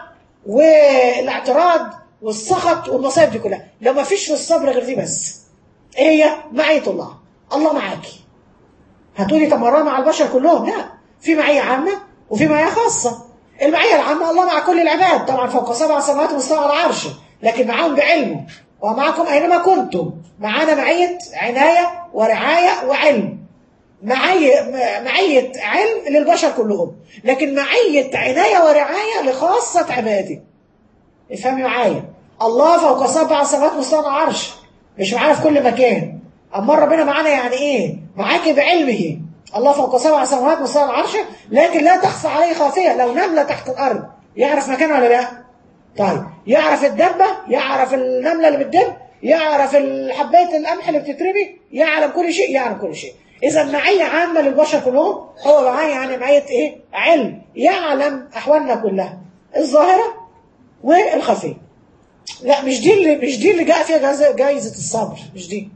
والاعتراض والسخط والمصايب دي كلها لو ما فيش في الصبر غير دي بس ايه هي معيه الله الله معاكي هتقولي طب مرة مع البشر كلهم لا في معية عامة وفي معية خاصة المعية العامة الله مع كل العباد طبعا فوق سبع سماوات مستوى على عرشه لكن معاهم بعلمه ومعكم أينما كنتم معانا معية عناية ورعاية وعلم معية معية علم للبشر كلهم لكن معية عناية ورعاية لخاصة عباده افهمي معايا الله فوق سبع سماوات مستوى على عرشه مش معانا في كل مكان أما ربنا معانا يعني إيه؟ معاك بعلمه الله فوق سبع سماوات مستوى العرش لكن لا تخفى عليه خافية لو نملة تحت الأرض يعرف مكانها ولا لا؟ طيب يعرف الدبة يعرف النملة اللي بتدب يعرف حباية القمح اللي بتترمي يعلم كل شيء يعلم كل شيء إذا معية عامة للبشر كلهم هو معايا يعني معية إيه؟ علم يعلم أحوالنا كلها الظاهرة والخفية لا مش دي اللي مش دي اللي جاء فيها جايزة الصبر مش دي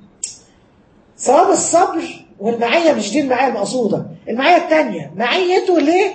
ثواب الصبر والمعية مش دي المعية المقصودة المعية الثانية معيته ليه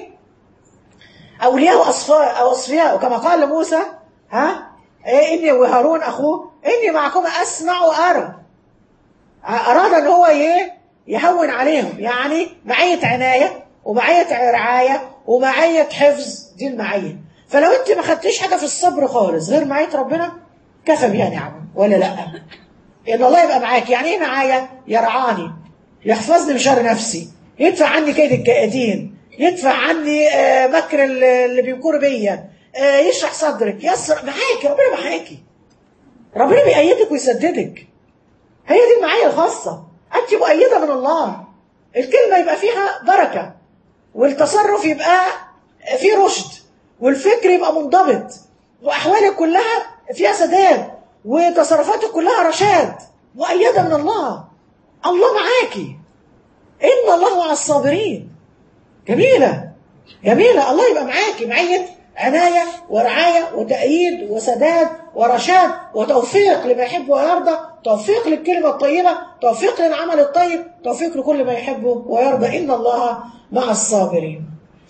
أولياء وأصفياء أو أصفياء وكما قال موسى ها إيه إني وهارون أخوه إني معكم أسمع وأرى أراد أن هو إيه يهون عليهم يعني معية عناية ومعية رعاية ومعية حفظ دي المعية فلو أنت ما خدتيش حاجة في الصبر خالص غير معية ربنا كفى بها نعمة ولا لأ ان الله يبقى معاك يعني ايه معايا يرعاني يحفظني من شر نفسي يدفع عني كيد الكائدين يدفع عني مكر اللي بيمكروا بيا يشرح صدرك يسر معاكي ربنا معاكي ربنا بيأيدك ويسددك هي دي المعايا الخاصة أنت مؤيدة من الله الكلمة يبقى فيها بركة والتصرف يبقى فيه رشد والفكر يبقى منضبط وأحوالك كلها فيها سداد وتصرفاتك كلها رشاد مؤيدة من الله الله معاكي إن الله مع الصابرين جميلة جميلة الله يبقى معاكي معية عناية ورعاية وتأييد وسداد ورشاد وتوفيق لما يحب ويرضى توفيق للكلمة الطيبة توفيق للعمل الطيب توفيق لكل ما يحبه ويرضى إن الله مع الصابرين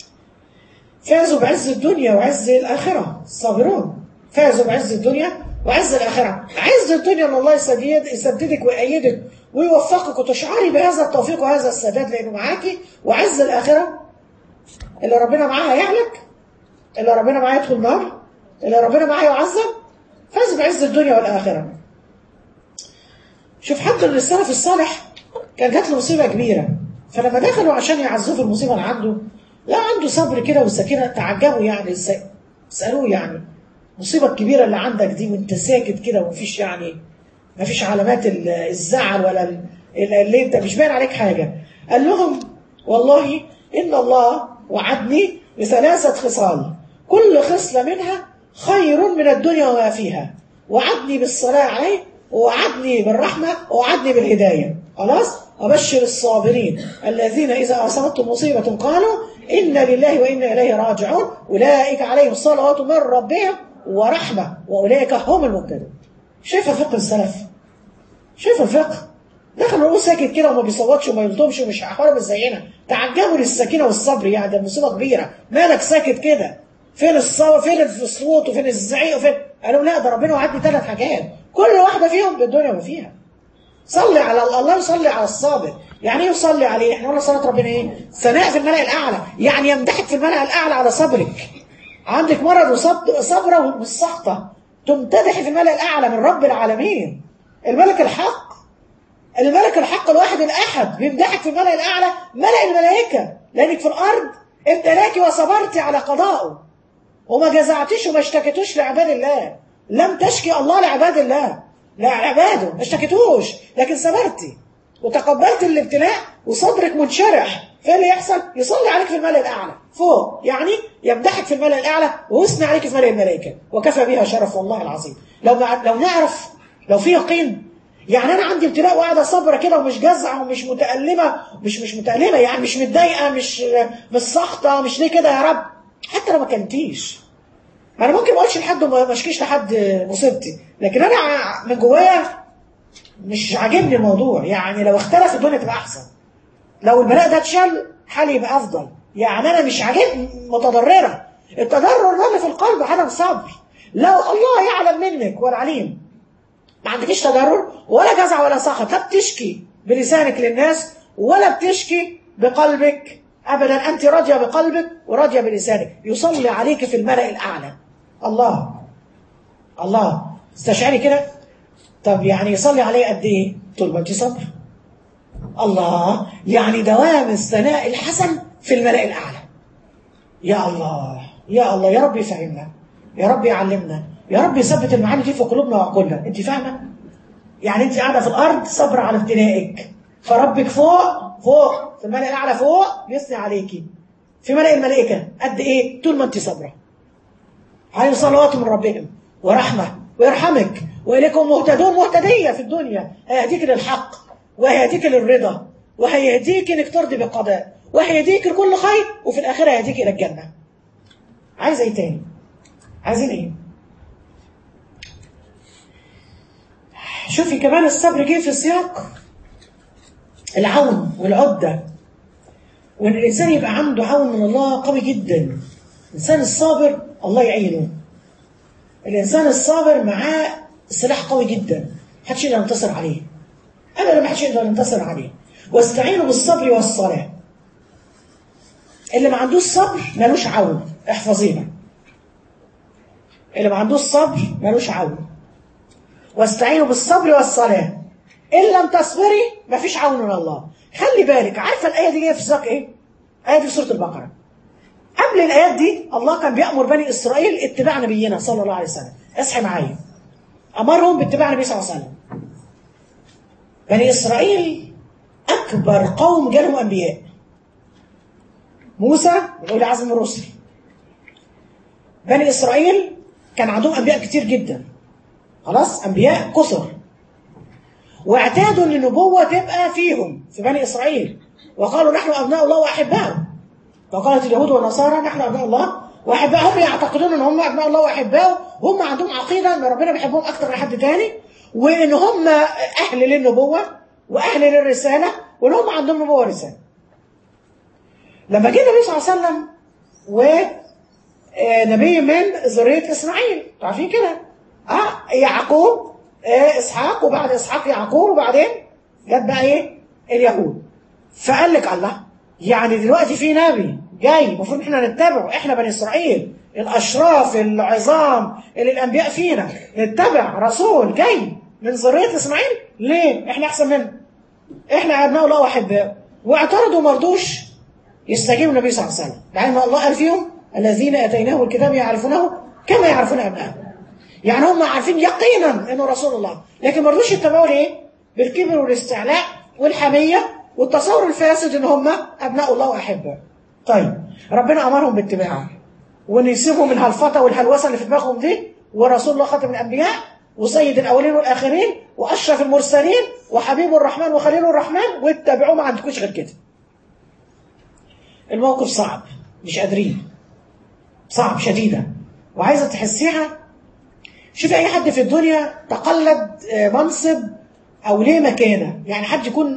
فازوا بعز الدنيا وعز الآخرة الصابرون فازوا بعز الدنيا وعز الآخرة عز الدنيا أن الله يسدد يسددك ويأيدك ويوفقك وتشعري بهذا التوفيق وهذا السداد لأنه معاكي وعز الآخرة اللي ربنا معاها يهلك اللي ربنا معاه يدخل النار اللي ربنا معاه يعذب فاز بعز الدنيا والآخرة شوف حتى من السلف الصالح كان جات له مصيبة كبيرة فلما دخلوا عشان يعزوه في المصيبة اللي عنده لا عنده صبر كده والسكينة تعجبوا يعني سألوه يعني المصيبة الكبيرة اللي عندك دي وانت ساكت كده ومفيش يعني مفيش علامات الزعل ولا اللي انت مش باين عليك حاجة قال لهم والله إن الله وعدني بثلاثة خصال كل خصلة منها خير من الدنيا وما فيها وعدني بالصلاة عليه ووعدني بالرحمة ووعدني بالهداية خلاص وبشر الصابرين الذين إذا أصابتهم مصيبة قالوا إنا لله وإنا إليه راجعون أولئك عليهم صلوات من ربهم ورحمة وأولئك هم المهتدون شايفة فقه السلف شايفة الفقه دخل الرؤوس ساكت كده وما بيصوتش وما يلطمش ومش احواله مش زينا تعجبوا للسكينه والصبر يعني ده مصيبه كبيره مالك ساكت كده فين الصوت فين الصوت وفين الزعيق وفين قالوا لا ده ربنا وعدني ثلاث حاجات كل واحده فيهم بالدنيا وما فيها صلي على الله يصلي على الصابر يعني ايه يصلي عليه احنا قلنا صلاه ربنا ايه ثناء في الملأ الاعلى يعني يمدحك في الملأ الاعلى على صبرك عندك مرض وصبره مش سخطه تمتدحي في الملأ الاعلى من رب العالمين الملك الحق الملك الحق الواحد الاحد بيمدحك في الملأ الاعلى ملأ الملائكه لانك في الارض ابتلاكي وصبرتي على قضائه وما جزعتيش وما اشتكيتوش لعباد الله لم تشكي الله لعباد الله لا عباده ما اشتكيتوش لكن صبرتي وتقبلت الابتلاء وصدرك منشرح فايه اللي يحصل؟ يصلي عليك في الملأ الاعلى فوق يعني يمدحك في الملأ الاعلى ويثني عليك في ملأ الملائكه وكفى بها شرف والله العظيم لو لو نعرف لو في يقين يعني انا عندي ابتلاء وقاعده صابره كده ومش جزعه ومش متألمه مش مش متألمه يعني مش متضايقه مش مش ساخطه مش ليه كده يا رب حتى لو ما كلمتيش انا ممكن ما اقولش لحد وما اشكيش لحد مصيبتي لكن انا من جوايا مش عاجبني الموضوع يعني لو اختلف الدنيا تبقى احسن لو البلاء ده اتشال حالي يبقى افضل يعني انا مش عاجبني متضرره التضرر ده اللي في القلب عدم صبر لو الله يعلم منك والعليم ما عندكيش تضرر ولا جزع ولا سخط لا بتشكي بلسانك للناس ولا بتشكي بقلبك ابدا انت راضيه بقلبك وراضيه بلسانك يصلي عليك في الملأ الاعلى الله الله استشعري كده طب يعني يصلي عليه قد ايه طول ما انت صبر الله يعني دوام الثناء الحسن في الملأ الاعلى يا الله يا الله يا رب يفهمنا يا رب يعلمنا يا رب يثبت المعاني دي في قلوبنا وعقولنا انت فاهمه يعني انت قاعده في الارض صبر على ابتلائك فربك فوق فوق في الملأ الاعلى فوق بيثني عليكي في ملأ الملائكه قد ايه طول ما انت صابره عليهم صلوات من ربهم ورحمه ويرحمك واليكم مهتدون مهتديه في الدنيا هيهديك للحق وهيهديك للرضا وهيهديك انك ترضي بالقضاء وهيهديك لكل خير وفي الاخره هيهديك الى الجنه عايز ايه تاني عايزين ايه شوفي كمان الصبر جه في سياق العون والعدة وان الانسان يبقى عنده عون من الله قوي جدا الانسان الصابر الله يعينه الانسان الصابر معاه سلاح قوي جدا محدش يقدر ينتصر عليه ابدا ما حدش يقدر ينتصر عليه واستعينوا بالصبر والصلاه اللي ما عندوش صبر ملوش عون احفظيها اللي ما عندوش صبر ملوش عون واستعينوا بالصبر والصلاة إن لم تصبري مفيش عون من الله خلي بالك عارفة الآية دي جاية في سياق إيه؟ آية دي في سورة البقرة قبل الآيات دي الله كان بيأمر بني إسرائيل اتباع نبينا صلى الله عليه وسلم اصحي معايا أمرهم باتباع النبي صلى الله عليه وسلم بني إسرائيل أكبر قوم جالهم أنبياء موسى من أولي عزم الرسل بني إسرائيل كان عندهم أنبياء كتير جدا خلاص أنبياء كثر واعتادوا ان النبوة تبقى فيهم في بني إسرائيل وقالوا نحن أبناء الله وأحباؤه فقالت اليهود والنصارى نحن أبناء الله وأحباؤه هم يعتقدون ان هم أبناء الله وأحباؤه وهم عندهم عقيدة ان ربنا بيحبهم أكتر من حد تاني وان هم أهل للنبوة وأهل للرسالة وان هم عندهم نبوة ورسالة لما جه النبي صلى الله عليه وسلم ونبي من ذرية إسماعيل عارفين كده اه يعقوب آه اسحاق وبعد اسحاق يعقوب وبعدين جت بقى ايه اليهود فقال لك الله يعني دلوقتي في نبي جاي المفروض احنا نتبعه احنا بني اسرائيل الاشراف العظام اللي الانبياء فينا نتبع رسول جاي من ذريه اسماعيل ليه احنا احسن منه احنا ابناء الله واحباء واعترضوا ما رضوش يستجيبوا النبي صلى الله عليه وسلم مع ان الله قال فيهم الذين اتيناه الكتاب يعرفونه كما يعرفون ابنائهم يعني هم عارفين يقينا انه رسول الله لكن ما رضوش يتبعوا ليه بالكبر والاستعلاء والحميه والتصور الفاسد ان هم ابناء الله واحباء طيب ربنا امرهم باتباعه وان يسيبوا من الهلفطه والهلوسه اللي في دماغهم دي ورسول الله خاتم الانبياء وسيد الاولين والاخرين واشرف المرسلين وحبيب الرحمن وخليل الرحمن واتبعوه ما عندكوش غير كده الموقف صعب مش قادرين صعب شديدا وعايزه تحسيها شوفي اي حد في الدنيا تقلد منصب او ليه مكانه يعني حد يكون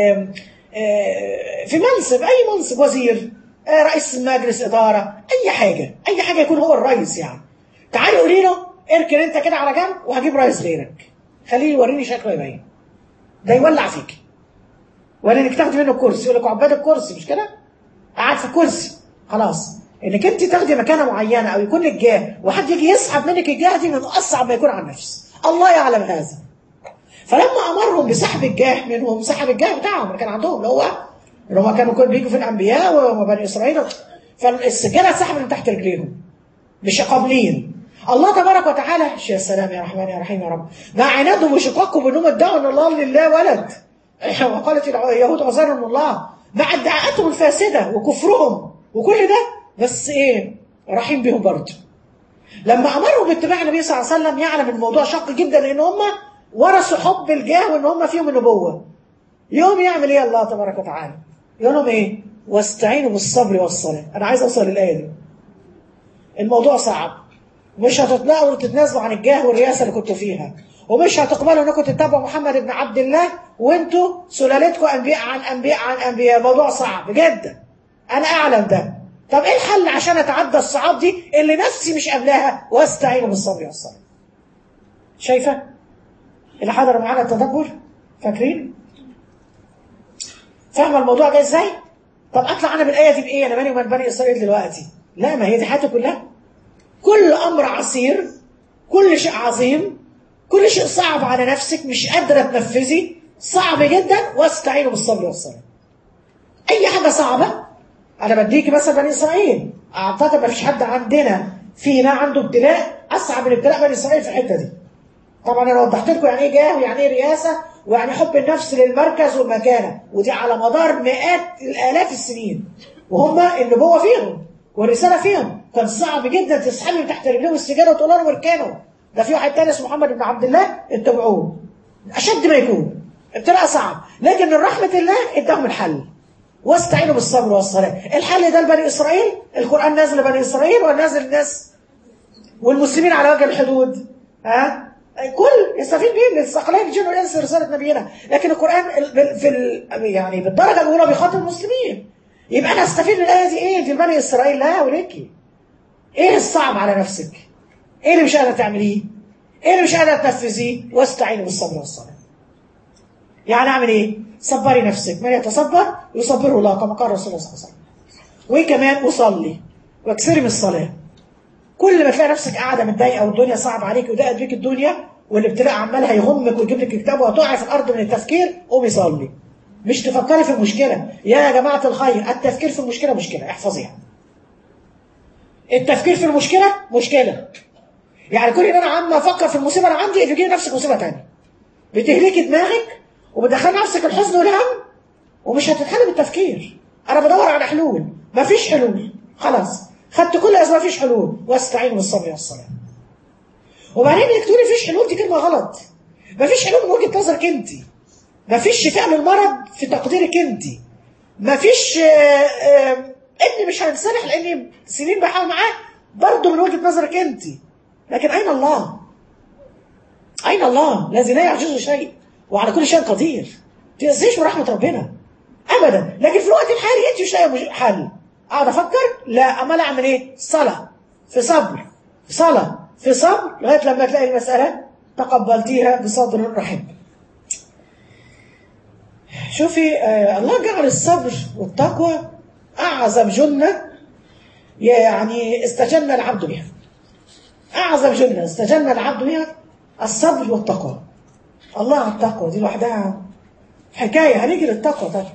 في منصب اي منصب وزير رئيس مجلس اداره اي حاجه اي حاجه يكون هو الرئيس يعني تعالي قولي له اركن انت كده على جنب وهجيب رئيس غيرك خليه يوريني شكله يبين ده يولع فيك ولا انك تاخدي منه الكرسي يقول لك عباد الكرسي مش كده قاعد في الكرسي خلاص انك انت تاخدي مكانه معينه او يكون لك جاه وحد يجي يسحب منك الجاه دي من اصعب ما يكون على النفس الله يعلم هذا فلما امرهم بسحب الجاه منهم سحب الجاه بتاعهم اللي كان عندهم اللي هو اللي هم كانوا كانوا بيجوا في الانبياء وبني اسرائيل فالسجاده اتسحبت من تحت رجليهم مش قابلين الله تبارك وتعالى يا سلام يا رحمن يا رحيم يا رب مع عنادهم وشقاقهم انهم ادعوا ان الله لله ولد وقالت اليهود عزير من الله مع ادعاءاتهم الفاسده وكفرهم وكل ده بس ايه رحيم بهم برضه لما امروا باتباع النبي صلى الله عليه وسلم يعلم الموضوع شق جدا لان هم ورثوا حب الجاه وان هم فيهم النبوه يوم يعمل ايه الله تبارك وتعالى يقول لهم ايه واستعينوا بالصبر والصلاه انا عايز اوصل للايه دي الموضوع صعب مش هتطلعوا وتتنازلوا عن الجاه والرئاسه اللي كنتوا فيها ومش هتقبلوا انكم تتبعوا محمد بن عبد الله وانتوا سلالتكم انبياء عن انبياء عن انبياء موضوع صعب جدا انا اعلم ده طب ايه الحل عشان اتعدى الصعاب دي اللي نفسي مش قبلها واستعينوا بالصبر والصلاه شايفه اللي حضر معانا التدبر فاكرين فاهمه الموضوع جاي ازاي طب اطلع انا بالايه دي بايه انا مالي ومال بني اسرائيل دلوقتي لا ما هي دي حياتي كلها كل امر عسير كل شيء عظيم كل شيء صعب على نفسك مش قادره تنفذي صعب جدا واستعينوا بالصبر والصلاه اي حاجه صعبه انا بديكي مثلا بني اسرائيل اعتقد ما فيش حد عندنا فينا عنده ابتلاء اصعب من ابتلاء بني اسرائيل في الحته دي طبعا انا وضحت لكم يعني ايه جاه ويعني ايه رئاسه ويعني حب النفس للمركز والمكانه ودي على مدار مئات الالاف السنين وهم النبوه فيهم والرساله فيهم كان صعب جدا تسحبي من تحت رجليهم السجاده وتقول لهم اركنوا ده في واحد تاني اسمه محمد بن عبد الله اتبعوه اشد ما يكون ابتلاء صعب لكن من رحمه الله اداهم الحل واستعينوا بالصبر والصلاه الحل ده لبني اسرائيل القران نازل لبني اسرائيل ونازل الناس والمسلمين على وجه الحدود ها كل يستفيد بيه الثقلين الجن والانس رساله نبينا لكن القران في ال... يعني بالدرجه الاولى بيخاطب المسلمين يبقى انا استفيد من الايه دي ايه دي بني اسرائيل لا وليكي ايه الصعب على نفسك ايه اللي مش قادره تعمليه ايه اللي مش قادره تنفذيه واستعينوا بالصبر والصلاه يعني اعمل ايه صبري نفسك من يتصبر يصبره الله كما قال الرسول صلى الله عليه وسلم وكمان اصلي واكثري من الصلاه كل ما تلاقي نفسك قاعده متضايقه والدنيا صعب عليك وضاقت بيك الدنيا والابتلاء عمال هيغمك ويجيب لك كتاب وهتقعي في الارض من التفكير قومي صلي مش تفكري في المشكله يا جماعه الخير التفكير في المشكله مشكله احفظيها التفكير في المشكله مشكله يعني كل ان انا عم افكر في المصيبه اللي عندي تجي نفسك مصيبه ثانيه بتهلكي دماغك وبتدخلي نفسك الحزن والهم ومش هتتحل بالتفكير انا بدور على حلول مفيش حلول خلاص خدت كل اسباب مفيش حلول واستعينوا بالصبر والصلاه وبعدين انك تقولي مفيش حلول دي كلمه غلط مفيش حلول من وجهه نظرك انت مفيش شفاء للمرض في تقديرك انت مفيش ابني مش هينصلح لاني سنين بحاول معاه برضه من وجهه نظرك انت لكن اين الله؟ اين الله؟ الذي لا يعجزه شيء وعلى كل شيء قدير تنسيش من رحمه ربنا ابدا لكن في الوقت الحالي انت مش لاقي حل اقعد افكر لا امال اعمل ايه؟ صلاه في صبر في صلاه في صبر لغايه لما تلاقي المساله تقبلتيها بصدر رحب شوفي آه الله جعل الصبر والتقوى اعظم جنه يعني استجن العبد بها اعظم جنه استجن العبد بها الصبر والتقوى الله على التقوى دي لوحدها حكايه هنيجي للتقوى طبعا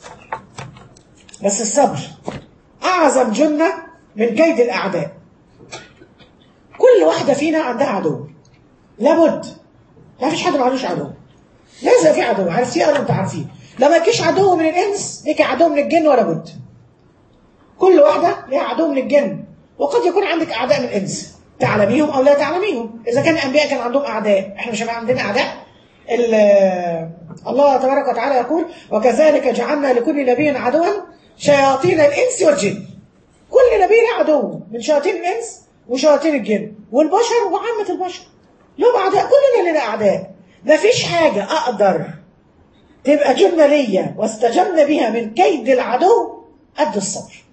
بس الصبر اعظم جنه من كيد الاعداء كل واحده فينا عندها عدو لابد ما فيش حد ما عندوش عدو لازم في عدو عرفتيه ولا انت عارفين لما يكيش عدو من الانس ليك عدو من الجن ولا بد كل واحده ليها عدو من الجن وقد يكون عندك اعداء من الانس تعلميهم او لا تعلميهم اذا كان الانبياء كان عندهم اعداء احنا مش هيبقى عندنا اعداء الله تبارك وتعالى يقول وكذلك جعلنا لكل نبي عدوا شياطين الانس والجن كل نبي له عدو من شياطين الانس وشياطين الجن والبشر وعامه البشر لهم اعداء كلنا لنا اعداء ما فيش حاجه اقدر تبقى جنه ليا واستجبنا بها من كيد العدو قد الصبر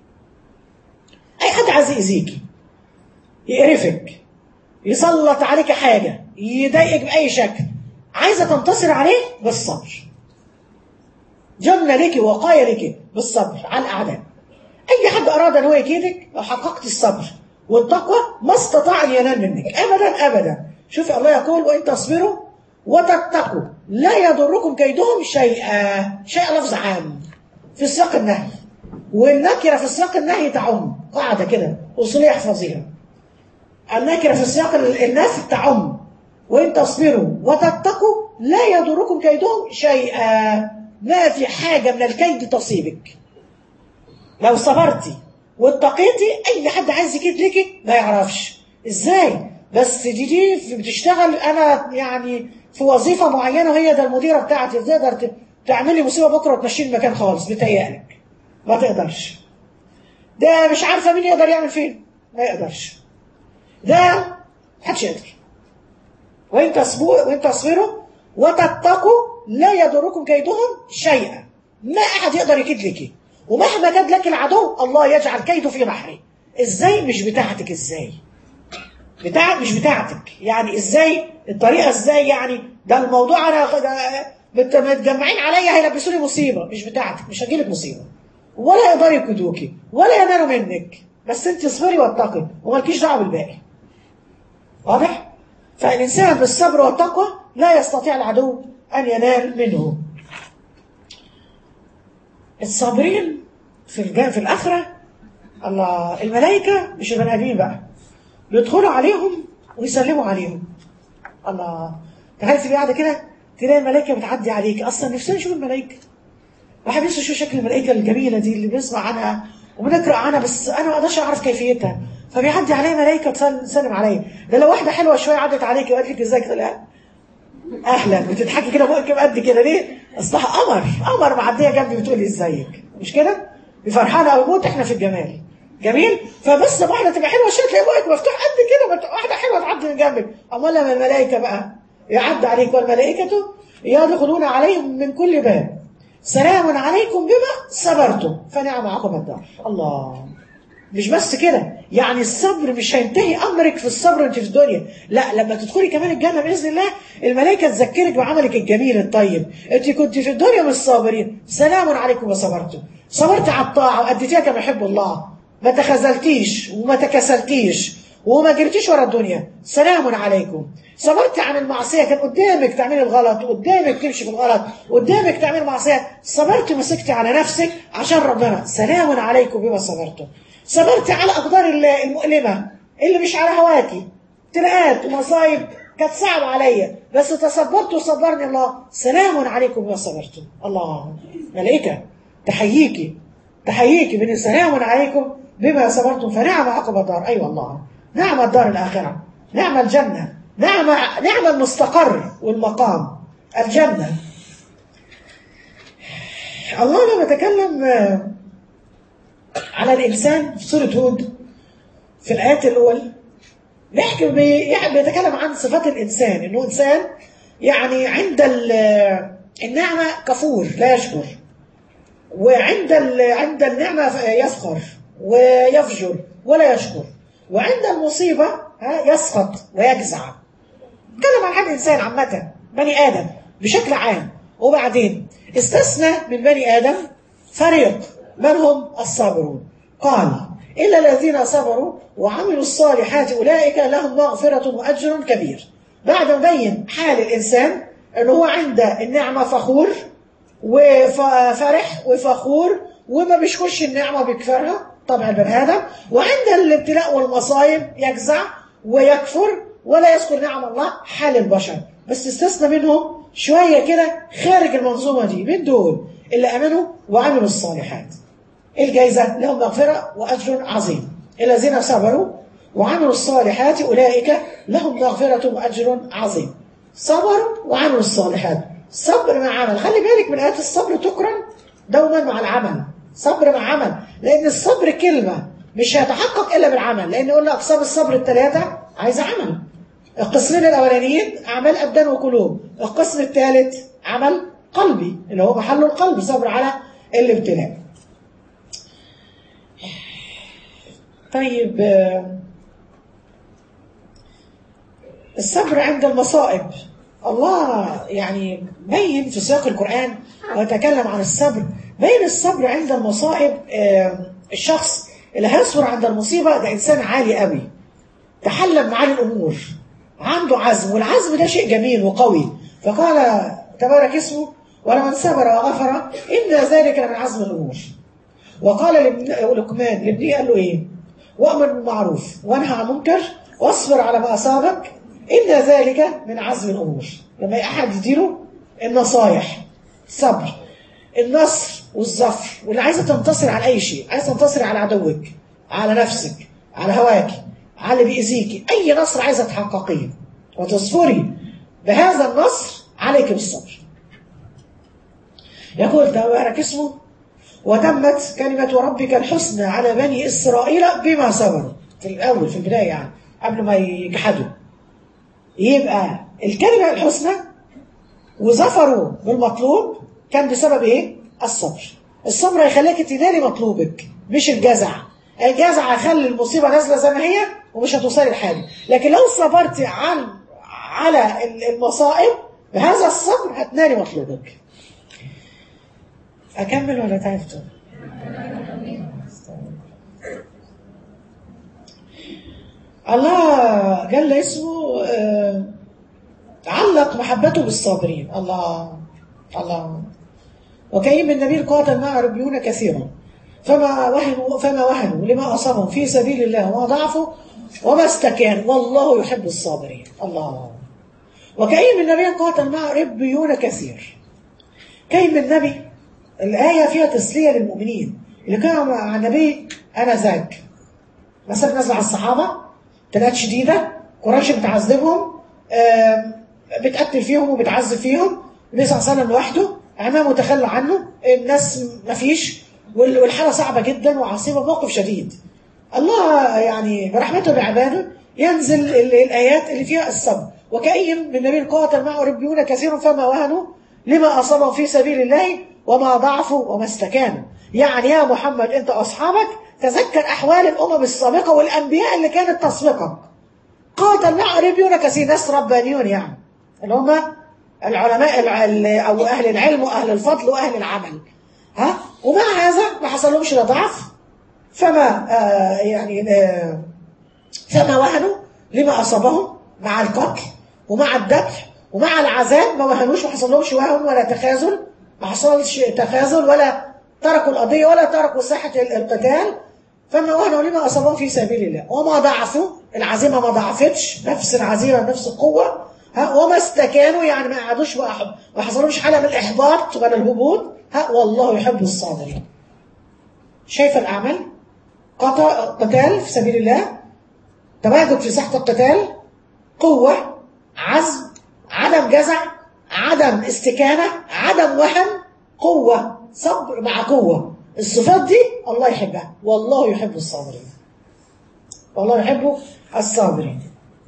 اي حد عايز يأذيكي يقرفك يسلط عليك حاجة يضايقك بأي شكل عايزة تنتصر عليه بالصبر جنة لك وقاية لك بالصبر على الأعداء أي حد أراد أن هو يكيدك لو حققت الصبر والتقوى ما استطاع أن ينال منك أبدا أبدا شوف الله يقول وإن تصبروا وتتقوا لا يضركم كيدهم شيئا شيء لفظ عام في سياق النهي والنكرة في سياق النهي تعم قاعدة كده أصولية احفظيها النكرة في سياق النفي تعم وإن تصبروا وتتقوا لا يضركم كيدهم شيئا ما في حاجة من الكيد تصيبك لو صبرتي واتقيتي أي حد عايز يكيد ليكي ما يعرفش إزاي بس دي دي بتشتغل أنا يعني في وظيفة معينة وهي ده المديرة بتاعتي تقدر تعملي مصيبة بكرة وتمشي المكان خالص بتهيألك ما تقدرش ده مش عارفة مين يقدر يعمل فين ما يقدرش ده محدش يقدر وإن تصبروا وإن تصبروا وتتقوا لا يضركم كيدهم شيئا ما أحد يقدر يكيد لك ومهما كاد لك العدو الله يجعل كيده في بحره ازاي مش بتاعتك ازاي بتاع مش بتاعتك يعني ازاي الطريقه ازاي يعني ده الموضوع انا متجمعين عليا هيلبسوني مصيبه مش بتاعتك مش هجيلك مصيبه ولا يقدروا يكدوكي ولا ينالوا منك بس انت اصبري واتقي ومالكيش دعوه بالباقي واضح فالانسان بالصبر والتقوى لا يستطيع العدو ان ينال منه الصابرين في الجا في الاخره الله الملائكه مش البني ادمين بقى بيدخلوا عليهم ويسلموا عليهم الله تخيل تبقى قاعده كده تلاقي الملائكه بتعدي عليك اصلا نفسنا نشوف الملائكه واحد نفسه يشوف شكل الملائكه الجميله دي اللي بنسمع عنها وبنقرا عنها بس انا ما اقدرش اعرف كيفيتها فبيعدي عليا ملائكه تسلم عليا ده لو واحده حلوه شويه عدت عليك وقالت لك ازيك لا اهلا بتضحكي كده بقك قد كده ليه؟ اصلها قمر قمر معديه جنبي بتقول لي ازيك مش كده؟ فرحانه او موت احنا في الجمال جميل فبس واحده تبقى حلوه شويه تلاقي بقك مفتوح قد كده واحده حلوه تعدي من جنبك امال لما الملائكه بقى يعدي عليك والملائكه يدخلون عليهم من كل باب سلام عليكم بما صبرتم فنعم عقب الدار الله مش بس كده يعني الصبر مش هينتهي امرك في الصبر انت في الدنيا لا لما تدخلي كمان الجنه باذن الله الملائكه تذكرك بعملك الجميل الطيب انت كنت في الدنيا مش صابرين سلام عليكم وصبرتم صبرت على الطاعه واديتيها كما يحب الله ما تخاذلتيش وما تكسلتيش وما جريتيش ورا الدنيا سلام عليكم صبرت عن المعصيه كان قدامك تعملي الغلط قدامك تمشي في الغلط قدامك تعملي معصيه صبرت ومسكتي على نفسك عشان ربنا سلام عليكم بما صبرتم صبرت على الاقدار المؤلمه اللي مش على هواكي ابتلاءات ومصايب كانت صعبة عليا بس تصبرت وصبرني الله سلام عليكم بما صبرتم الله ملائكة تحييكي تحييكي من سلام عليكم بما صبرتم فنعم عقب الدار أي أيوة والله نعم الدار الآخرة نعم الجنة نعم نعم المستقر والمقام الجنة الله لما تكلم على الإنسان في سورة هود في الآيات الأول بيحكي بيتكلم عن صفات الإنسان إنه إنسان يعني عند النعمة كفور لا يشكر وعند عند النعمة يفخر ويفجر ولا يشكر وعند المصيبة يسخط ويجزع اتكلم عن حد إنسان عامة بني آدم بشكل عام وبعدين استثنى من بني آدم فريق من هم الصابرون قال إلا الذين صبروا وعملوا الصالحات أولئك لهم مغفرة وأجر كبير بعد ما بين حال الإنسان أنه هو عند النعمة فخور وفرح وفخور وما بيشكرش النعمة وبيكفرها طبع البني آدم وعند الابتلاء والمصايب يجزع ويكفر ولا يذكر نعم الله حال البشر بس استثنى منهم شوية كده خارج المنظومة دي من دول اللي أمنوا وعملوا الصالحات الجايزة لهم مغفرة وأجر عظيم الذين صبروا وعملوا الصالحات أولئك لهم مغفرة وأجر عظيم صبروا وعملوا الصالحات صبر مع عمل خلي بالك من آيات الصبر تقرن دوما مع العمل صبر مع عمل لأن الصبر كلمة مش هيتحقق إلا بالعمل لأن قلنا أقسام الصبر الثلاثة عايزة عمل القسمين الأولانيين أعمال أبدان وقلوب القسم الثالث عمل قلبي اللي هو محل القلب صبر على الابتلاء طيب الصبر عند المصائب الله يعني بين في سياق القرآن ويتكلم عن الصبر بين الصبر عند المصائب الشخص اللي هيصبر عند المصيبة ده إنسان عالي قوي تحلم معالي الأمور عنده عزم والعزم ده شيء جميل وقوي فقال تبارك اسمه ولمن صبر وغفر إن ذلك من عزم الأمور وقال لابن- لقمان لابنه قال له إيه وأمر بالمعروف وانهى عن المنكر واصبر على ما أصابك إن ذلك من عزم الأمور لما أحد يديله النصايح الصبر النصر والظفر واللي عايزة تنتصر على أي شيء عايزة تنتصر على عدوك على نفسك على هواك على اللي بيأذيكي أي نصر عايزة تحققيه وتصفري بهذا النصر عليك بالصبر يقول تبارك اسمه وتمت كلمة ربك الحسنى على بني إسرائيل بما صبروا في الأول في البداية يعني قبل ما يجحدوا يبقى الكلمة الحسنى وظفروا بالمطلوب كان بسبب ايه؟ الصبر الصبر هيخليك تنالي مطلوبك مش الجزع الجزع هيخلي المصيبة نازلة زي ما هي ومش هتوصلي لحاجة لكن لو صبرتي عن على المصائب بهذا الصبر هتنالي مطلوبك أكمل ولا تعبتوا؟ الله جل اسمه آه، علق محبته بالصابرين الله الله وكأي من نبي قاتل مع ربيون كثيرا فما وهنوا فما وهنوا لما أصابهم في سبيل الله وما ضعفوا وما استكانوا والله يحب الصابرين الله وكأي من نبي قاتل مع ربيون كثير كأي من نبي الآية فيها تسلية للمؤمنين اللي كانوا مع النبي أنا ذاك مثلا نزل على الصحابة ابتلاءات شديدة قريش بتعذبهم آم، بتقتل فيهم وبتعذب فيهم النبي صلى الله عليه وسلم لوحده عمامه تخلى عنه الناس مفيش وال- والحالة صعبة جدا وعصيبة موقف شديد الله يعني برحمته بعباده ينزل ال- الآيات اللي فيها الصبر وكأي من نبي قاتل معه ربيون كثير فما وهنوا لما أصابهم في سبيل الله وما ضعفوا وما استكانوا يعني يا محمد أنت أصحابك تذكر أحوال الأمم السابقة والأنبياء اللي كانت تسبقك قاتل مع ربيون كثير ناس ربانيون يعني اللي هم العلماء الع- ال- أو أهل العلم وأهل الفضل وأهل العمل ها ومع هذا ما حصلهمش لا ضعف فما آه يعني آه فما وهنوا لما أصابهم مع القتل ومع الذبح ومع العذاب ما وهنوش ما حصلهمش وهن ولا تخاذل ما حصلش تخاذل ولا تركوا القضية ولا تركوا ساحة ال- القتال فما وهنوا لما أصابهم في سبيل الله وما ضعفوا العزيمة ما ضعفتش نفس العزيمة نفس القوة ها وما استكانوا يعني ما قعدوش وأح- ما حصلهمش حالة من الإحباط ولا الهبوط ها والله يحب الصابرين شايف الأعمال قطع قتال في سبيل الله تواجد في ساحة القتال قوة عزم عدم جزع عدم استكانة عدم وهن قوة صبر مع قوة الصفات دي الله يحبها والله يحب الصابرين والله يحب الصابرين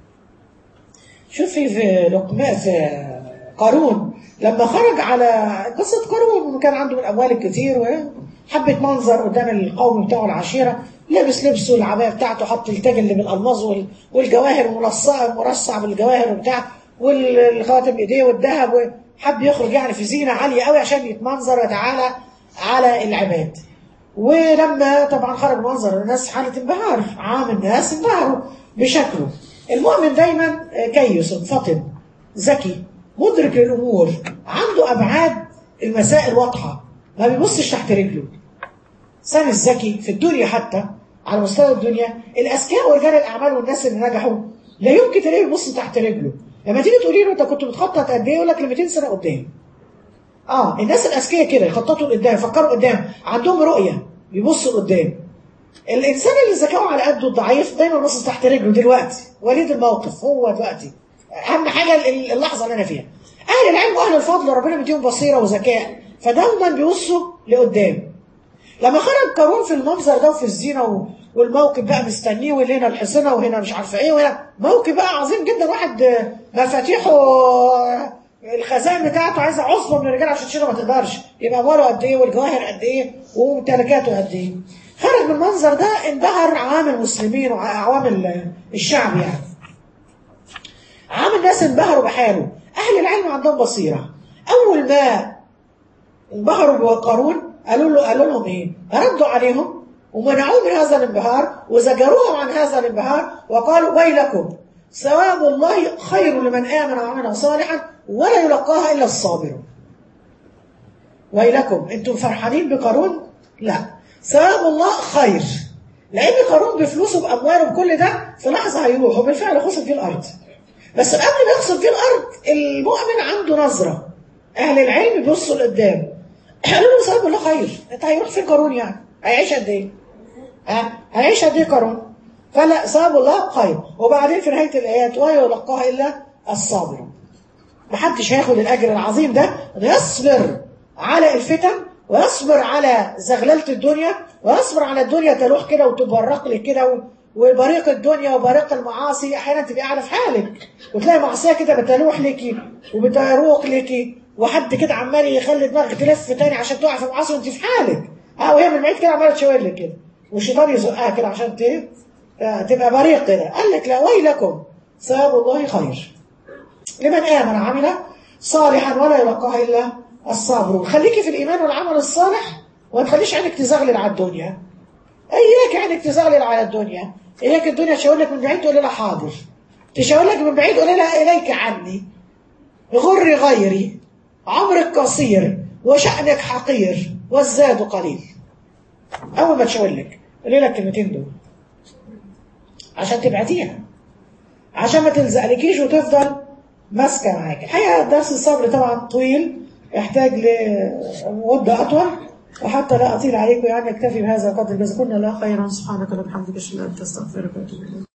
شوفي في لقمان في قارون لما خرج على قصة قارون كان عنده من الأموال الكتير وحبة منظر قدام القوم بتاعه العشيرة لبس لبسه العباية بتاعته حط التاج اللي من الألماظ وال- والجواهر المرصعة مرصع بالجواهر وبتاع والخاتم ايديه والذهب وحب يخرج يعني في زينة عالية قوي عشان يتمنظر ويتعالى على العباد ولما طبعا خرج منظر الناس حالة انبهار عام الناس انبهروا بشكله المؤمن دايما كيس فطن ذكي مدرك للأمور عنده أبعاد المسائل واضحة ما بيبصش تحت رجله سامي الذكي في الدنيا حتى على مستوى الدنيا الأذكياء ورجال الأعمال والناس اللي نجحوا لا يمكن تلاقيه يبص تحت رجله لما تيجي تقولي له انت كنت بتخطط قد ايه يقول لك ل 200 سنه قدام اه الناس الاذكياء كده يخططوا لقدام يفكروا قدام عندهم رؤيه بيبصوا لقدام الانسان اللي ذكاؤه على قده الضعيف دايما باصص تحت رجله دلوقتي وليد الموقف هو دلوقتي اهم حاجه اللحظه اللي انا فيها اهل العلم واهل الفضل ربنا مديهم بصيره وذكاء فدايما بيبصوا لقدام لما خرج قارون في المنظر ده وفي الزينه و... والموكب بقى مستنيه وهنا الحصنه وهنا مش عارفه ايه وهنا موكب بقى عظيم جدا واحد مفاتيحه الخزائن بتاعته عايزه عصبه من الرجال عشان تشيله ما تقدرش يبقى امواله قد ايه والجواهر قد ايه وممتلكاته قد ايه خرج من المنظر ده انبهر عوام المسلمين وعوام الشعب يعني عام الناس انبهروا بحاله اهل العلم عندهم بصيره اول ما انبهروا بقارون قالوا له قالوا لهم ايه ردوا عليهم ومنعوه من هذا الانبهار وزجروهم عن هذا الانبهار وقالوا ويلكم ثواب الله خير لمن آمن وعمل صالحا ولا يلقاها إلا الصابرون ويلكم انتم فرحانين بقارون لا ثواب الله خير لان قارون بفلوسه بامواله بكل ده في لحظه هيروح وبالفعل خسف في الارض بس قبل ما يخسف في الارض المؤمن عنده نظره اهل العلم بيبصوا لقدام قالوا له ثواب الله خير انت هيروح فين قارون يعني هيعيش قد ايه ها هيعيش قد ايه قارون فلا ثواب الله خير وبعدين في نهايه الايات ولا يلقاها الا الصابرون محدش هياخد الاجر العظيم ده يصبر على الفتن ويصبر على زغلله الدنيا ويصبر على الدنيا تلوح كده وتبرق لك كده و- وبريق الدنيا وبريق المعاصي احيانا تبقى قاعده في حالك وتلاقي معصيه كده بتلوح لك وبتروق لك وحد كده عمال يخلي دماغك تلف تاني عشان تقع في معاصي وانت في حالك اه وهي من بعيد كده عماله تشاور لك كده والشيطان يزقها كده عشان ت- آه، تبقى بريق كده قال لك لا ويلكم ثواب الله خير لمن آمن وعمل صالحا ولا يلقاها إلا الصابرون خليكي في الإيمان والعمل الصالح وما تخليش عينك تزغلل على الدنيا إياك عينك تزغلل على الدنيا إياك الدنيا تشاور لك من بعيد تقول لها حاضر تشاور لك من بعيد تقول لها إليك عني غر غيري عمرك قصير وشأنك حقير والزاد قليل أول ما تشاور لك قولي لك الكلمتين دول عشان تبعتيها عشان ما تلزقلكيش وتفضل ماسكه معاك الحقيقه درس الصبر طبعا طويل يحتاج لمده اطول وحتى لا اطيل عليكم يعني اكتفي بهذا قدر جزاكم الله خيرا سبحانك اللهم وبحمدك اشهد ان لا اله الا انت استغفرك واتوب اليك